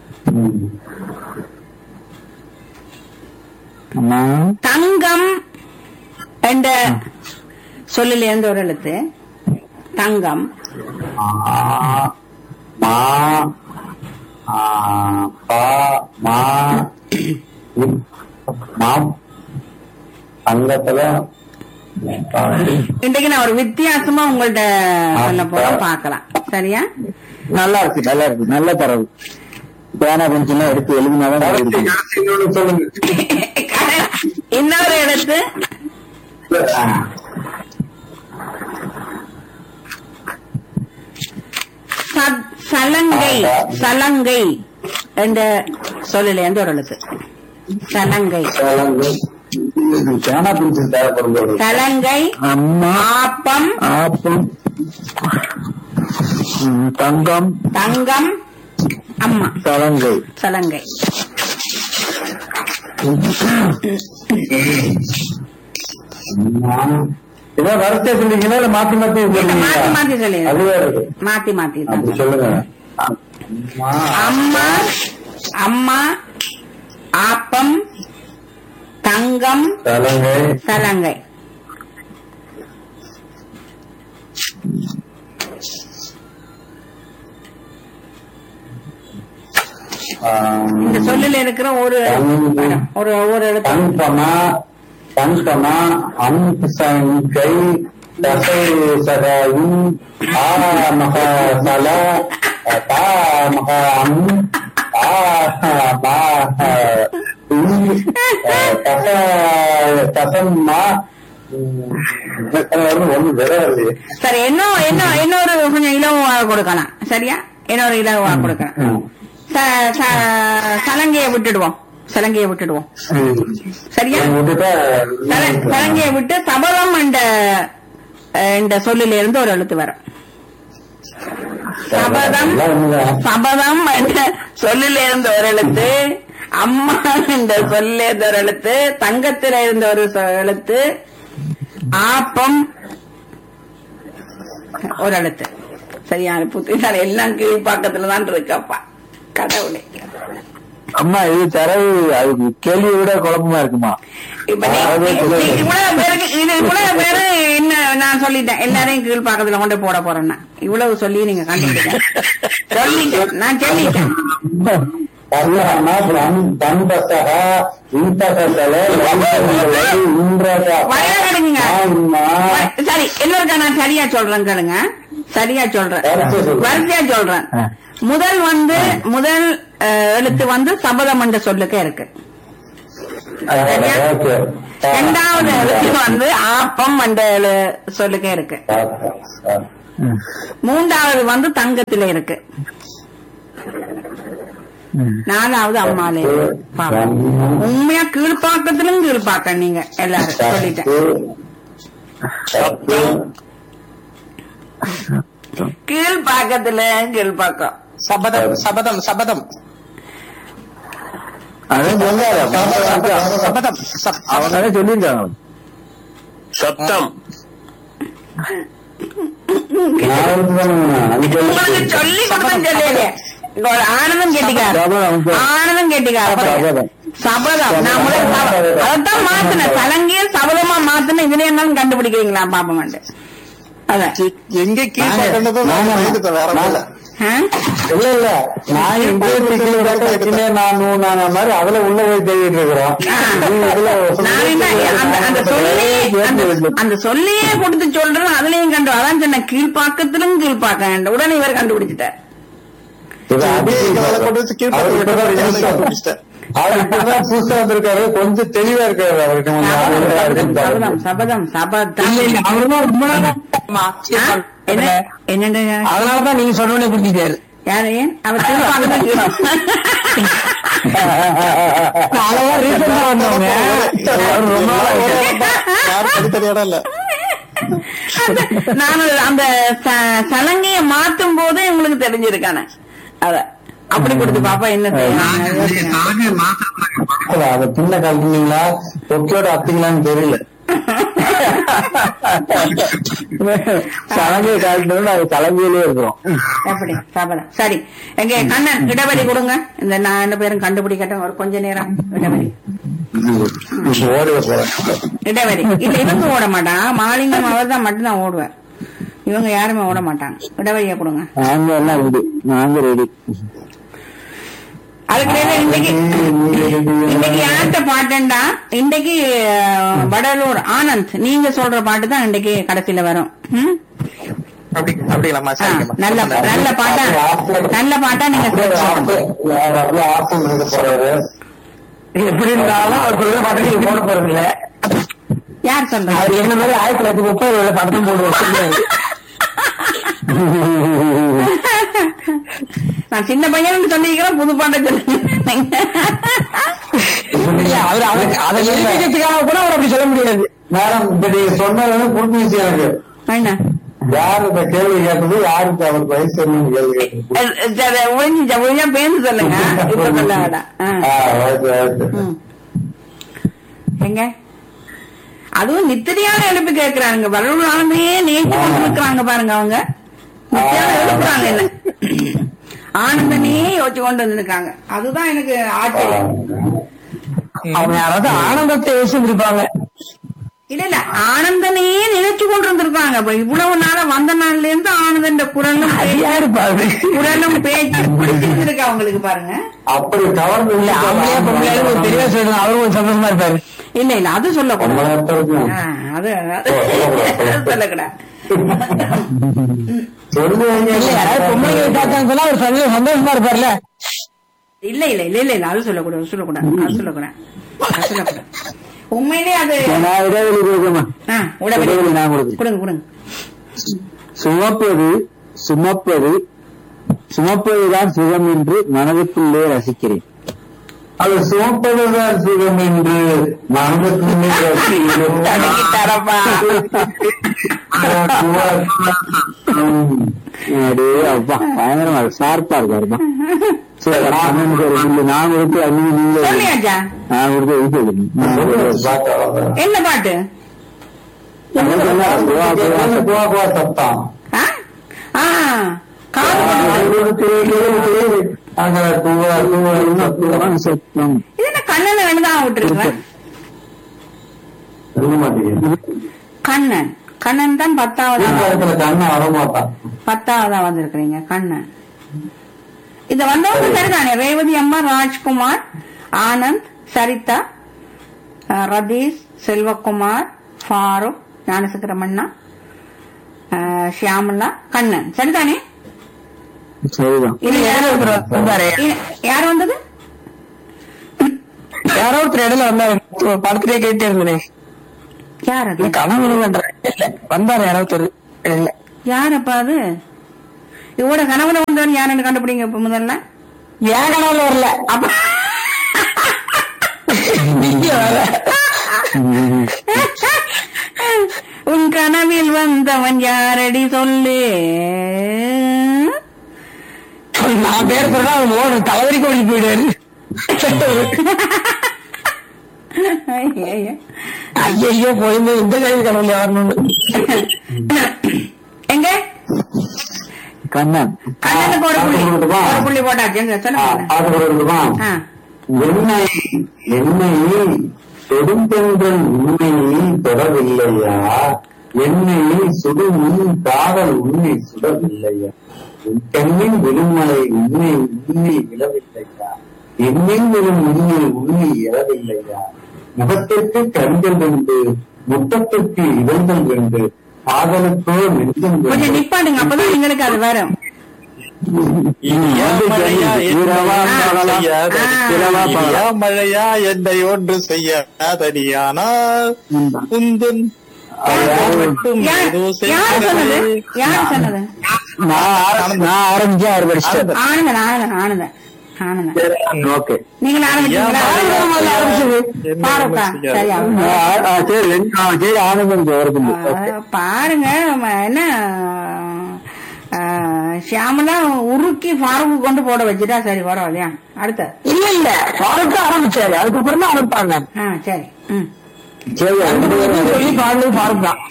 அம்மா தங்கம் என்ற சொல்லில இருந்து ஒரு எழுத்து தங்கம் ஆ, மா ஆ, பா மா இப், மாம் தங்கத்துல பா. இன்றைக்கு நான் ஒரு வித்தியாசமா உங்கள்ட்ட சொல்ல போறேன் பார்க்கலாம் சரியா நல்லா இருக்கு நல்லா இருக்கு நல்ல தரவு பேனா பென்சிலாம் எடுத்து எழுதினாதான் இன்னொன்னு சொல்லுங்க இன்னொரு எழுத்து ச- சலங்கை சலங்கை என்ற சொல்லில இருந்து ஒரு எழுத்து சலங்கை பேனா பென்சில் தேவைப்படும் சலங்கை அம்மா ஆப்பம் ஆப்பம் ம், தங்கம் தங்கம் அம்மா சலங்கை சலங்கை ஏதோ வரிசை சொல்றீங்களா இல்ல மாத்தி மாத்தி இல்ல, மாத்தி மாத்தி சொல்றீங்களா? சொல்லுங்க அதுவே இருக்கு. மாத்தி மாத்தி தான் அப்படி சொல்லுங்க அம்மா, அம்மா அம்மா ஆப்பம் தங்கம் சலங்கை சலங்கை ஆம், இந்த சொல்லில் இருக்கிற ஒரு படம், ஒரு ஒரு எழுத்து தங்கமா தங்கமா அம்சங்கை தசை சகாயும் ஆ மகாசல தா மகாம் ஆ மா தச தசம்மா ஒண்ணு விரையாது சரி இன்னும் இன்னும் இன்னொரு கொஞ்சம் இலவா கொடுக்கலாம் சரியா இன்னொரு இலவா கொடுக்கலாம் ச- ச- சலங்கையை விட்டுடுவோம் சலங்கையை விட்டுடுவோம் சரியா விட்டுட்டா சல- சலங்கையை விட்டு சபலம் என்ற அஹ், இந்த சொல்லில இருந்து ஒரு எழுத்து வரும் சபதம் எல்லாம் ஒண்ணுதான். சபதம் என்ற சொல்லில இருந்த ஒரு எழுத்து அம்மா என்ற சொல்லில இருந்த ஒரு எழுத்து தங்கத்தில இருந்த ஒரு சொ- எழுத்து ஆப்பம் ஒரு எழுத்து சரியான புத்திசாலி எல்லாம் கீழ்ப்பாக்கத்துல தான் இருக்கப்பா கடவுளே அம்மா இது தரவு அது கேள்வியை விட குழப்பமா இருக்குமா இப்ப நீ- அதாவது நீ- சொல்லுங்க. நீ இவ்வளவு பேருக்கு இது இவ்வளவு பேரு என்ன நான் சொல்லிட்டேன் எல்லாரையும் கீழ்ப்பாக்கத்துல கொண்டு போட போறேன்னா இவ்வளவு சொல்லி நீங்க கண்டுபிடிக்க சொல்லிட்டேன் நான் சொல்லிட்டேன் கர்ணமா தன்பசக இந்தகசல இந்திரக வயல கடுங்க சரி இன்னொருக்கா நான் சரியா சொல்றேன் கேளுங்க சரியா சொல்றேன் வரிசை சொல்லு. வரிசையா சொல்றேன் ஆ. முதல் வந்து முதல் அஹ், எழுத்து வந்து சபதம் என்ற சொல்லுக்கு இருக்கு சரியா? ஓகே ரெண்டாவது எழுத்து வந்து ஆப்பம் என்ற எழு- சொல்லுக்கே இருக்கு மூன்றாவது வந்து தங்கத்தில இருக்கு நாலாவது அம்மாலே பாப்போம். உண்மையா கீழ்பாக்கத்திலும் கீழ்பாக்க நீங்க எல்லாரும் சொல்லிட்டேன் கீழ்பாக்கத்துல கீழ்பாக்கம் சபதம் சபதம் சபதம் அதான் சொல்லாரு சபதம் சப்- அவங்க அதான் சொல்லியிருக்காங்க சப்தம் உங்களுக்கு சொல்லி கொடுத்தேன் சொல்லலையே இங்க ஒரு ஆனந்தம் கேட்டிக்காரு சபதம். ஆனந்தம் கேட்டிக்காரு சபதம். சபதம் நான் முதல்ல சப- அதைத்தான் மாத்தினேன் சலங்கிய சபதமா மாத்தினேன் இதுல என்னன்னு கண்டுபிடிக்கிறீங்களா பாப்பமாண்டு அதான் எங்க கீழ் பக்கம்ன்றதும் நாங்க- வயதுக்கு வேற போல ஆ? இல்ல இல்ல நான் இங்கே வச்சுனே நான் நூனான மாதிரி அதுல உள்ள போய் தேடிட்டு இருக்கிறோம் ஆ. நீ இதுல நான் என்ன அந்த அந்த சொல்லியே அந்த- அந்த சொல்லியே கொடுத்து சொல்றேன் அதுலயும் கண்டு அதான் சொன்னேன் கீழ்பாக்கத்திலும் கீழ்பாக்க உடனே இவர் கண்டுபிடிச்சிட்டார் இது அது இங்க வேலை கொண்டு வச்சு கீழ் அவர் பக்கம் இப்பதான் விட்டு புதுசா- கண்டுபிடிச்சிட்டேன். அவர் இப்பதான் புதுசா வந்திருக்காரு கொஞ்சம் தெளிவா இருக்காரு அவருக்கு கொஞ்சம் ஆர்வமா சபதம் இருக்கு. சபதம் சபதம் இல்ல, இல்ல, அவருதான் ரொம்ப நாளா ஆமா, ஆ? என்ன என்னண்டு அதனாலதான் நீங்க சொன்னோடனே புரிஞ்சுட்டாரு யாரு ஏன் அவர் கீழ்பாக்கத்தான் அதெல்லாம் ரீசெண்டா வந்தவங்க அவர் ரொம்ப நாளா யாரும் தனித்தனி இடம் இல்ல நான் அந்த ச- சலங்கைய மாத்தும் போதே உங்களுக்கு தெரிஞ்சிருக்கானே அத அப்படி கொடுத்து பாப்பா என்ன செய்யணும் அதை பின்ன கழட்டினீங்களா தொக்கியோட அத்திங்களான்னு தெரியல சலங்கையை கழட்டணும் அது சலங்கையிலே இருக்கிறோம் எப்படி சபதம் சரி எங்க கண்ணன் இடைவெளி கொடுங்க இந்த நான் ரெண்டு பேரும் கண்டுபிடிக்கட்டும் ஒரு கொஞ்ச நேரம் இடைவெளி இப்ப ஓடி போறேன் இடைவெளி இல்ல இவங்க ஓட மாட்டான் மாலிங்கம் அவர் தான் மட்டும்தான் ஓடுவார் இவங்க யாருமே ஓட மாட்டாங்க இடைவெளியை கொடுங்க நாங்க எல்லாம் ரெடி நாங்க ரெடி அதுக்கு இடையில இன்னைக்கு இன்னைக்கு யார்கிட்ட பாட்டுண்டா இன்னைக்கு அஹ், வடலூர் ஆனந்த் நீங்க சொல்ற பாட்டு தான் இன்னைக்கு கடைசியில வரும் ம்? அப்படி அப்படிங்களாம்மா ஆ, சரிங்கம்மா நல்ல நல்ல பாட்டா நல்ல பாட்டா நீங்க சொல்லுங்க. ஆப்ஷன் இருக்க போறாரு எப்படி இருந்தாலும் அவர் சொல்ற பாட்டு நீங்க போட போறது இல்ல யார் சொல்றாங்க அவர் என்ன மாதிரி ஆயிரத்தி தொள்ளாயிரத்தி முப்பது ஏழு படத்தும் போடுவார் நான் சின்ன பையன் சொல்லிக்கிறேன் புது பாட்டை சொல்லுங்க அவர் அவருக்கு அதை எழுதிக்கிறதுக்காக கூட அவர் அப்படி சொல்ல முடியாது மேடம் இப்ப நீங்க சொன்னது வந்து புரிஞ்சுச்சு எனக்கு என்ன யார் இந்த கேள்வி கேட்டது யாருக்கு அவருக்கு வயசு என்னன்னு கேள்வி கேட்டது அஹ், சரி, ஒழிஞ்சிச்சா ஒழிஞ்சா பேந்து சொல்லுங்க இப்ப சொல்ல வேண்டாம் ஆ. ஆ, right, right. ம். எங்க அதுவும் நித்திரியான எழுப்பி கேட்கிறாங்க வளர்வு ஆனந்தையே நேற்று கொண்டு இருக்கிறாங்க பாருங்க அவங்க நித்தியான எழுப்புறாங்க என்ன ஆனந்தனையே யோசிச்சு கொண்டு வந்திருக்காங்க அதுதான் எனக்கு ஆச்சரியம் அவங்க யாராவது ஆனந்தத்தை யோசிச்சிருப்பாங்க இல்ல இல்ல ஆனந்தனையே நினைச்சு கொண்டு வந்திருக்காங்க அப்ப இவ்வளவு நாளா வந்த நாள்ல இருந்து ஆனந்தன் குரலும் பேச்சு- யாருப்பா அது குரலும் பேச்சு பிடிச்சிருக்கு அவங்களுக்கு பாருங்க அப்படி கவர்ந்து இல்ல அவங்களே பொம்பளை ஒரு தெளிவா சொல்றாங்க அவரும் கொஞ்சம் சந்தோஷமா இருப்பாரு இல்ல இல்ல அது சொல்லக்கூடாது தமிழ்நாட்டுக்கு ஆ, அது அது சொல்லக்கூடாது இல்ல யாராவது பொம்பளை பார்த்தாங்க சொன்னா அவர் சந்தோஷம் சந்தோஷமா இருப்பார்ல இல்ல இல்ல இல்ல இல்ல இல்ல அது சொல்லக்கூடாது அது சொல்லக்கூடாது அது சொல்லக்கூடாது அது சொல்லக்கூடாது உண்மையிலே அது நான் இடைவெளி கொடுக்கணுமா ஆ, உடனே இடைவெளி நான் கொடுக்கிறேன் கொடுங்க கொடுங்க சுமப்பது சுமப்பது சுமப்பதுதான் சுகம் என்று மனதுக்குள்ளே ரசிக்கிறேன் அது சுமப்பதுதான் சுகம் என்று மனதுக்குள்ளே தரப்பா. ம். அடே அப்பா பயங்கரமா ஷார்ப்பா இருக்காருப்பா சரி நான் அண்ணனுக்கு ஒரு புள்ளி. நான் கொடுத்து அண்ணன் நீங்க சொல்லியாச்சா நான் கொடுத்து இது சொல்லுங்க என்ன பாட்டு சத்தம் ஆ? ஆ காது கொண்டு- சத்தம் இது என்ன கண்ணனை வேணுதான் விட்டுருக்கேன் கண்ணன் கண்ணன் தான் பத்தாவது கண்ணை வரமாட்டான் பத்தாவதா வந்திருக்கிறீங்க கண்ணன் இது வந்தவங்க சரிதானே ரேவதி அம்மா ராஜ்குமார் ஆனந்த் சரிதா அஹ், ரதீஷ் செல்வகுமார் ஃபாரூக் ஞானசக்கரமண்ணா அஹ், ஷியாமலா கண்ணன் சரிதானே சரிதான் இது யார் வந்தாரு. இது யார் வந்தது யாரோ ஒருத்தர் இடையில வந்தாரு படத்திலே கேட்டே இருந்தேனே யார் அது கனவு பண்றேன் இல்ல வந்தாரு யாராவது ஒரு இல்ல யாரப்பா அது இவோட கனவுல வந்தவன் யாருன்னு கண்டுபிடிங்க இப்ப முதல்ல ஏன் கனவுல வரல அப்ப நீங்க வேற. உன் கனவில் வந்தவன் யாரடி சொல்லு நான் பேர் சொல்றா அவன் ஓடு தலைவரிக்கு ஓடி போயிடுவாரு ஐயோ போயிருந்து இந்த கல்வி கனவுல வரணும்னு எங்க கண்ணன் கண்ணனுக்கு ஒரு புள்ளி ஒரு புள்ளி போட்டாச்சு எங்க சொல்லுங்க ஆ. என்னை என்னை தொடுந்தென்றல் உண்மையை தொடவில்லையா என்னை சுடும் உன் காதல் உன்னை சுடவில்லையா உன் கண்ணின் விழுமலை உன்னை உன்னை விழவில்லையா என்னில் விழும் உன்னை உன்னை இழவில்லையா முகத்திற்கு கண்கள் வென்று முத்தத்திற்கு இதழ்கள் வென்று காதலுக்கோ நெஞ்சம் கொஞ்சம் வென்று நிப்பாடுங்க அப்பதான் எங்களுக்கு அது வரும் இனியா மழையா இரவா என்னை பகலா? செய்யாதடி. ஆ. இரவா இனியா பகலா? மழையா என்னை ஒன்று செய்யாதடியானால் உந்தன் மட்டும் யார் ஏதோ யார் சொன்னது செய்கிறது. யார் சொன்னது நான் ஆர- நான் ஆரம்பிச்சேன் அவர் படிச்சிட்டாரு ஆனந்தன் ஆனந்தன் ஆனந்தன் ஆனந்தன் ஓகே நீங்க ஆரம்பிச்சீங்களா ஏன் ஆனந்தன் ஆரம்பிச்சது என்னை பாருக்கா ஒன்று செய்யாது. சரியா சரி ரெண்டு- ஆ, சரி ஆனந்தம் வருது ஆ, பாருங்க ம- என்ன ஆ, ஷியாமலா உருக்கி ஃபாரூக்கு கொண்டு போட வச்சுட்டா சரி பரவாயில்லையா அடுத்த இல்ல இல்ல பாருக்க ஆரம்பிச்சாரு அதுக்கப்புறம் தான் அவர் பாடினார் ஆ சரி ம் சரி ரெண்டு பேரும் சொல்லி பாடுறது பாருக் தான்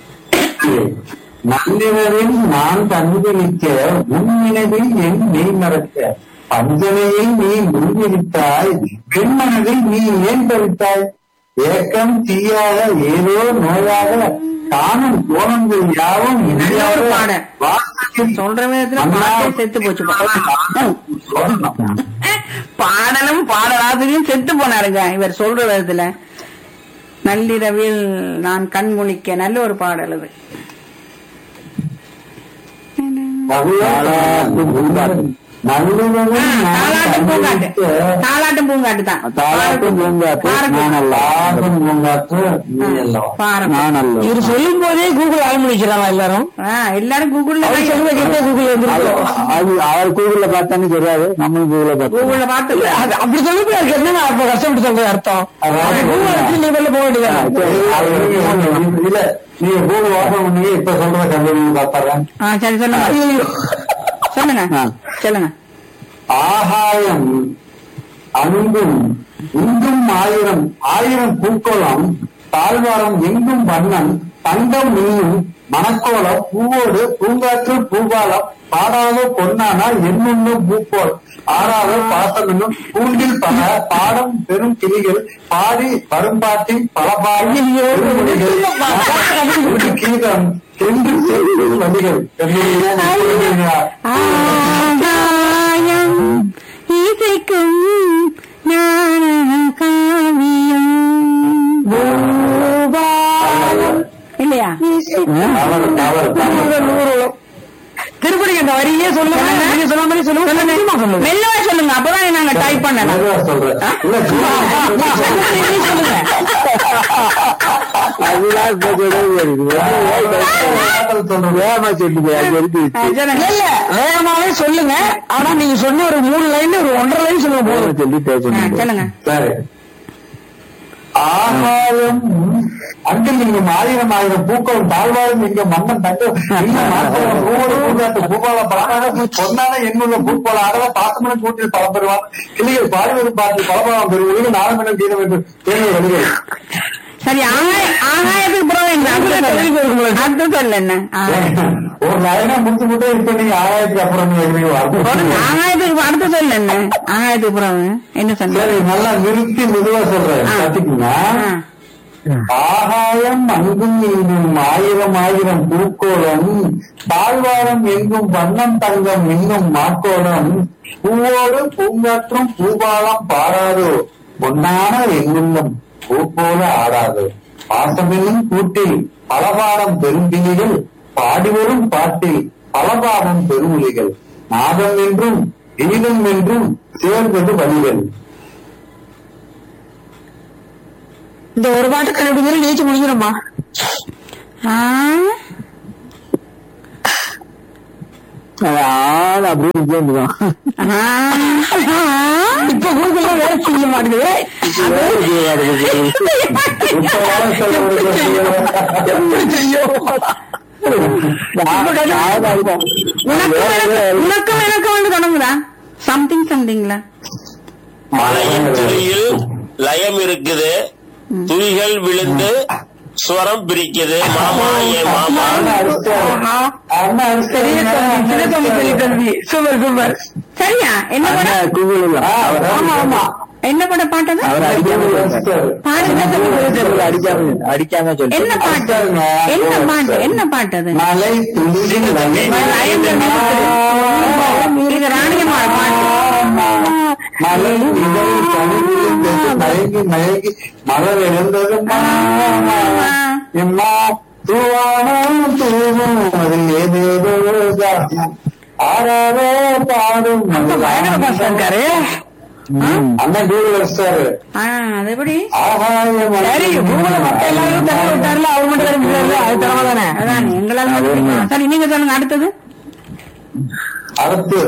நன்றினரில் நான் கண்களிக்க உன் நினைவில் என் மெய் மறக்க பஞ்சனையில் நீ முன்னிருத்தாய் பெண்மனதில் நீ ஏன் பறித்தாய் ஏக்கம் தீயாக ஏதோ நோயாக காணும் கோணங்கள் யாவும் நல்ல ஒரு பாடல். வாசலில் சொல்ற விதத்துல பாட்டே செத்து போச்சு பா. சொல்லணும். பாடலும் பாடலாசிரியும் செத்து போனாருங்க இவர் சொல்ற விதத்துல நள்ளிரவில் நான் கண் முழிக்க நல்ல ஒரு பாடல் அது தாலாட்டு பூங்காட்டு. நல்லுறவில் ஆ, நான் தாலாட்டு பூங்காட்டு கண்களிக்க தாலாட்டு பூங்காட்டு தான் தாலாட்டும் பூங்காற்று பாரதி. நான் அல்ல ஆடும் பூங்காற்று நீ அல்லவா பாரதி. நான் அல்ல இவர் சொல்லும் போதே கூகுள் ஆரம்பிக்கிறாங்க எல்லாரும் ஆ, எல்லாரும் கூகுள்ல அவர் சொல்லுவ கேட்டே கூகுள் அது வந்துருக்கு அது அவர் கூகுள்ல பார்த்தான்னு தெரியாது நம்மளும் கூகுள்ல பார்த்தோம் கூகுள்ல பாத்து அது அப்படி சொல்லும்போது அதுக்கு என்ன அப்ப கஷ்டப்பட்டு சொல்ற அர்த்தம் அதாவது கூகுள் வச்சு நீ வெளில போக ஆ, வேண்டியது சரி, அது இல்ல நீங்க கூகுள் ஓபன் பண்ணி இப்ப சொல்றத கம்பெனி பார்த்தாரன் ஆ சரி சொல்லுங்க சொல்லுங்க ஆ. சொல்லுங்க ஆகாயம் அன்பும் இங்கும் ஆயிரம் ஆயிரம் பூக்கோளம் தாழ்வாரம் எங்கும் வண்ணம் தங்கம் நீயும் மணக்கோலம் பூவோடு பூங்காற்று பூபாலம் பாடாத பொன்னானா என்னுண்ணும் பூப்போல் ஆறாத பாசம் என்னும் பூண்டில் பல பாடம் பெரும் கிளிகள் பாடி வரும்பாட்டின் பல பாடி கீதம் சென்று சென்று வழிகள் ஆகாயம் இசைக்கும் ஞான காவியம் பூபாலம். இல்லையா தவறு தவறு தவறு திருப்பதி அந்த வரியே சொல்லுங்க நீங்க சொன்ன மாதிரி சொல்லுங்க சத்தியமா சொல்லுங்க மெல்லவா சொல்லுங்க அப்பதான் நாங்க டைப் பண்ணலாம் மெதுவா சொல்றேன். இல்ல, சும்மா நீ சொல்லுங்க அதுதான் இப்ப சொல்றது வருது. வேகமா சொல்லுங்க, அது வரைக்கும் ஆ, இருக்கு. சொல்லுங்க இல்ல வேகமாவே சொல்லுங்க ஆனா நீங்க சொன்ன ஒரு மூணு லைன் ஒரு ஒன்றரை லைன் சொல்லுங்க போதும் சொல்லி ஆ, பேசணும் சொல்லுங்க சரி ஆகாயம் அங்கில் நீங்க ஆயிரம் ஆயிரம் பூக்கள் தாழ்வாரும் இங்க மன்னன் தட்டு பூவோடு பூங்காட்டு பூபால பலமாக பொன்னான எண்ணுள்ள பூப்போல அறவ பாசமன கூட்டில் பலம் பெறுவான் கிளிகள் பாடுவது பார்த்து பலபலம் பெறுவது நாளமென கீதம் என்று தேவை வருகிறது சரி ஆகாய ஆகாயத்துக்கு பிறகு என்ன அடுத்த சொல்லு. அடுத்த சொல்லு என்ன ஆ. ஒரு லைனா முடிச்சு மட்டும் இப்ப நீங்க ஆயிரத்துக்கு அப்புறம் நீங்க எப்படி ஒரு வரணும்? ஆகாயத்துக்கு அடுத்த சொல்லு என்ன ஆகாயத்துக்கு பிறகு என்ன சரி சொன்ன நல்லா நிறுத்தி மெதுவா சொல்றேன் ஆ. கத்திக்குங்க ஆ. ஆகாயம் அங்கும் இங்கும் ஆயிரம் ஆயிரம் பூக்கோளம் தாழ்வாரம் எங்கும் வண்ணம் தங்கம் இன்னும் மாக்கோளம் பூவோடு பூங்காற்றும் பூபாலம் பாடாதோ பொன்னான எங்குள்ளம் பூ போல ஆடாதோ பாசமென்னும் கூட்டில் பலபாரம் பெரும்பிணிகள் பாடிவரும் பாட்டில் பலபாரம் பெருமொழிகள் நாதம் என்றும் கீதம் என்றும் சேர்ந்தது வழிகள் இந்த ஒரு பாட்டு கண்டுபிடிக்கிற நீச்சு முடிக்கிறோமா ஆ, ஆள் அப்படியே நிற்க ஆ, இப்ப கூகுள்ல வேலை செய்ய மாட்டேங்குது இப்ப வர சொல்ல ஒரு எப்படி செய்யும் உனக்கும் உனக்கும் எனக்கும் வந்து தொடங்குதா சம்திங் சம்திங்ல மலையின் துளியில் லயம் இருக்குது துளிகள் விழுந்து ஸ்வரம் பிரிக்குது மாமா ஏ மாமா சூப்பர் சூப்பர் சரியா என்ன படம் கூகுள் ஆமா ஆமா என்ன படம் பாட்டது அவர் அடிக்காம சொல்லிட்டாரு. பாட்டு அடிக்காம அடிக்காம சொல்லி என்ன பாட்டு என்ன பாட்டு என்ன பாட்டு அது மலை துளிகள் லயம் இது ராணியம்மாள் பாட்டு மலை இதழ் தனிவிழுந்தது மயங்கி மயங்கி மலர் எழுந்தது எம்மா தூவானம் தூவும் அதில் ஏதேதோ ஜானம். ஆறாரோ பாடும் இருக்காரு அண்ணன் கூகுள் வச்சாரு ஆ, அது எப்படி ஆகாயம் சரி கூகுள மத்த எல்லாரும் தர விட்டாருல அவர் மட்டும் தர முடியாது அது தரமா தானே அதான் எங்களால் மட்டும் தெரியும். சரி நீங்க சொல்லுங்க அடுத்தது அடுத்து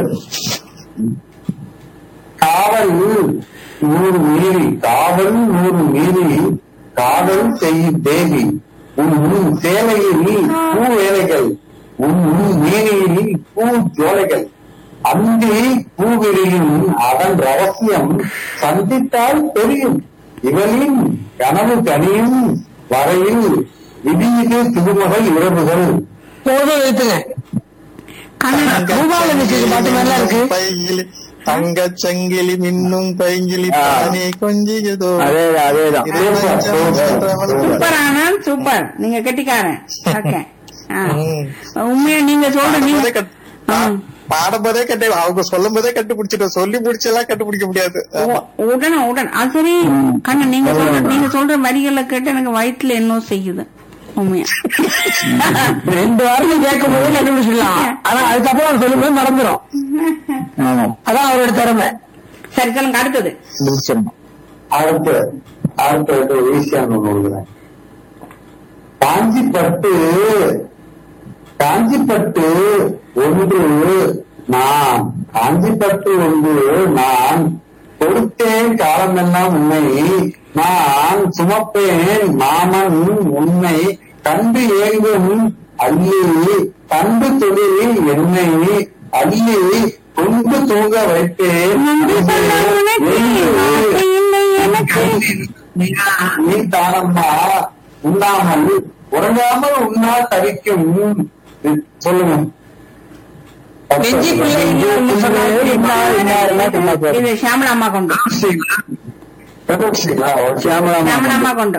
காவல் நூறு மீறி காவல் நூறு மீறி காதல் செய்யும் தேவி உன் உன் சேலையில் பூ வேலைகள் உன் உன் மீனியில் பூ ஜோலைகள் அந்தி பூவிரியும் அதன் ரகசியம் சந்தித்தால் தெரியும் இவளின் கனவு கனியும் வரையில் விதியது திருமகள் இரவுகள் போதும் வைத்துங்க கண்ணன் பூபால மியூசிக் பாட்டு மாதிரிலாம் இருக்கு பைங்கிலி தங்கச் சங்கிலி மின்னும் பைங்கிலி தானே கொஞ்சியதோ அதேதான் அதேதான் சூப்பர் ஆனந்த் சூப்பர் நீங்க கெட்டிக்காரன் ஓகே ஆ. ம். உண்மையா நீங்க சொல்ற நீங்க பாடும்போதே கட்டு- பா- பாடும்போதே கட்டு அவங்க சொல்லும் போதே கண்டுபிடிச்சிட்டோம் சொல்லி முடிச்செல்லாம் கண்டுபிடிக்க முடியாது ஆமா. உ- உடனே உடனே அது சரி கண்ணன் நீங்க சொல்ற நீங்க சொல்ற வரிகளை கேட்டு எனக்கு வயிற்றுல என்ன செய்யுது உண்மையா ரெண்டு வாரம் கேட்கும் போது கண்டுபிடிச்சிடலாம் ஆனா அதுக்கப்புறம் அவர் சொல்லும்போது மறந்துடும் அதான் அவரோட திறமை சரி சொல்லுங்க அடுத்தது முடிச்சிடணும் அடுத்து அடுத்து ஈஸியான ஒண்ணு சொல்றேன் காஞ்சிப்பட்டு காஞ்சிப்பட்டு ஒன்று நான் காஞ்சிப்பட்டு ஒன்று நான் கொடுத்தேன் காலமெல்லாம் உன்னை நான் சுமப்பேன் மாமன் உன்னை கண்டு ஏங்கும் அள்ளி கண்டு தொழில் என்னை அள்ளி கொண்டு தூங்க வைத்தேன் நன்றி சொல்ல உனக்கு வார்த்தை இல்லை எனக்கு நீ தானம்மா உண்ணாமல் உறங்காமல் உண்ணா தவிக்கும் சொல்லுங்க நெஞ்சிக்குள்ளே இங்கே ஒண்ணு சொன்னாரு, இன்னார், இன்னார், இன்னார் சொன்னாரு. இது ஷாமலா அம்மா கொண்டு கண்டுபிடிச்சிங்களா? ஓகே. ஷாமலா அம்மா கொண்டு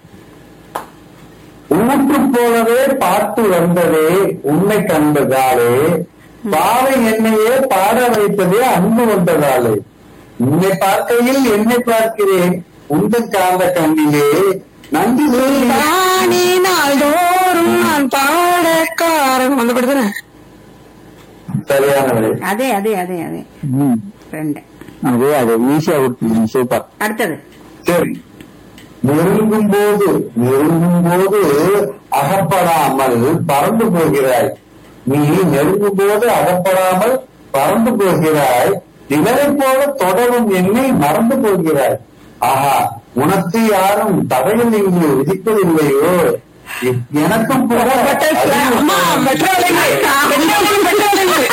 ஊற்று போலவே பாட்டு வந்ததே உன்னை கண்டதாலே பாவை என்னையே பாட வைத்ததே அன்பு வந்ததாலே உன்னை பார்க்கையில் என்னை பார்க்கிறேன் உந்தன் காந்த கண்ணிலே நன்றி சொல்லி தானே நாள்தோறும் நான் பாடக்காரன் அந்த படி தானே சரியானவரே அதே அதே அதே அதே ரெண்டு அதே அது ஈஸியா கொடுத்துருங்க சூப்பர் அடுத்தது சரி நெருங்கும் போது நெருங்கும் போது அகப்படாமல் பறந்து போகிறாய் நீ நெருங்கும் போது அகப்படாமல் பறந்து போகிறாய் நிழலை போல தொடரும் என்னை மறந்து போகிறாய் ஆஹா உனக்கு யாரும் தடையில் இங்கு விதிப்பதில்லையோ எ- எனக்கும் கூட அம்மா பெட்ரோல் பெட்ரோல் பெட்ரோல்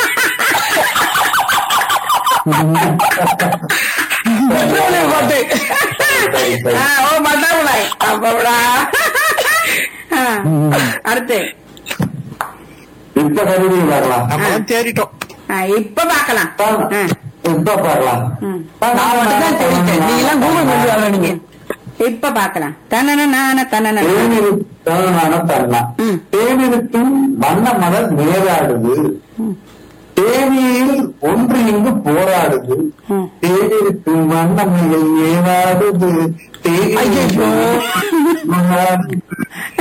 பெட்ரோல் பாட்டு சரி, சரி. ஆ, ஓ பட்டாபுடாய் அப்படா அடுத்து இப்ப கருவி வரலாம் நம்மளும் தேடிட்டோம் ஆ, இப்ப பாக்கலாம் ஆ, இப்ப பார்க்கலாம் ம். நான் மட்டும் தான் தெரிவித்தேன் நீங்க எல்லாம் கூகுள் பண்ணி வரல நீங்க இப்ப பாக்கலாம் தனன நான தனன தேனிருத்தான தன்னா ம். தேனிருக்கும் வண்ண மலர் நேராடுது தேனியில் ஒன்று இங்கு போராடுது ம். தேனிருக்கும் வண்ண மலர் நேராடுது ஐயையோ.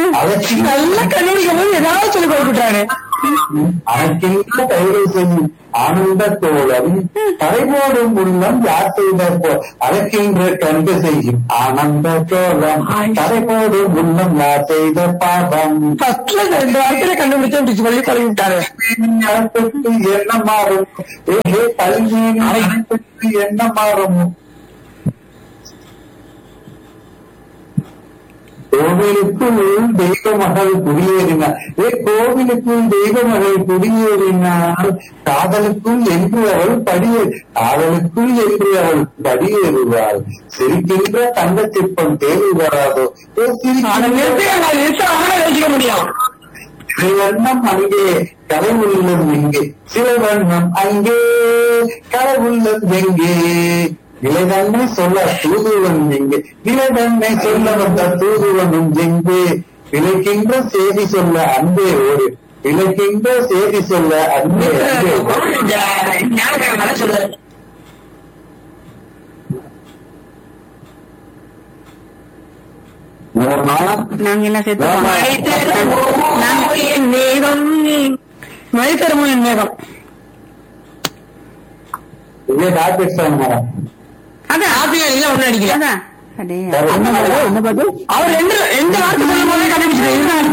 அதற்கு நல்ல கண்டுபிடிக்கும் போது ஏதாவது சொல்லி கொடுத்துட்டாரு அதற்கெங்க தயவு செய்யும் ஆனந்த தோழன் தலைபோடும் உள்ளம் யார் செய்த போ- அழைக்கின்ற கண்டு செய்யும் ஆனந்த தோழன் தலைபோடும் உள்ளம் யார் செய்த பாவம் ஃபர்ஸ்ட்ல ரெண்டு வார்த்தையில கண்டுபிடிச்சு அப்படி சொல்லி பழகி விட்டாரு ஞானத்துக்கு என்ன மாறும் ஏஹே கல்வியின் ஞானத்துக்கு என்ன மாறும் கோவிலுக்குள் தெய்வ மகள் குடியேறினார் ஏ கோவிலுக்குள் தெய்வ மகள் குடியேறினால் காதலுக்குள் என்று அவள் படியே காதலுக்குள் என்று அவள் படியேறுவாள் சிரிக்கின்ற தங்க சிற்பம் தேவைப்படாதோ ஏ அதை நிறுத்தி சிரிக்கின்ற நான் நிறுத்த அவங்களே யோசிக்க முடியும் சில வண்ணம் அங்கே கலை உள்ளம் எங்கே சில வண்ணம் அங்கே கலை உள்ளம் எங்கே நிலைதன்மை சொல்ல தூதுவன் எங்கே நிலைதன்மை சொல்ல வந்த தூதுவனும் எங்கே விளைக்கின்ற செய்தி சொல்ல அன்பே ஓடு விளைக்கின்ற செய்தி சொல்ல அன்பே அன்பே ஓடு. ஞானக்காரன் சொல்லுவாரு நோமா, நாங்க என்ன சேர்த்து மேகம் மழைத்தருமோயின் மேகம் இதே டாக்டர் சொன்னாங்க அதான் ஆப்பியா இல்ல ஒண்ணு அடிக்கல அதான் அடே என்ன பதில்? அவர் ரெண்டு ரெண்டு வார்த்தை சொல்லும் போதே கண்டுபிடிச்சிருக்காரு இதுதான்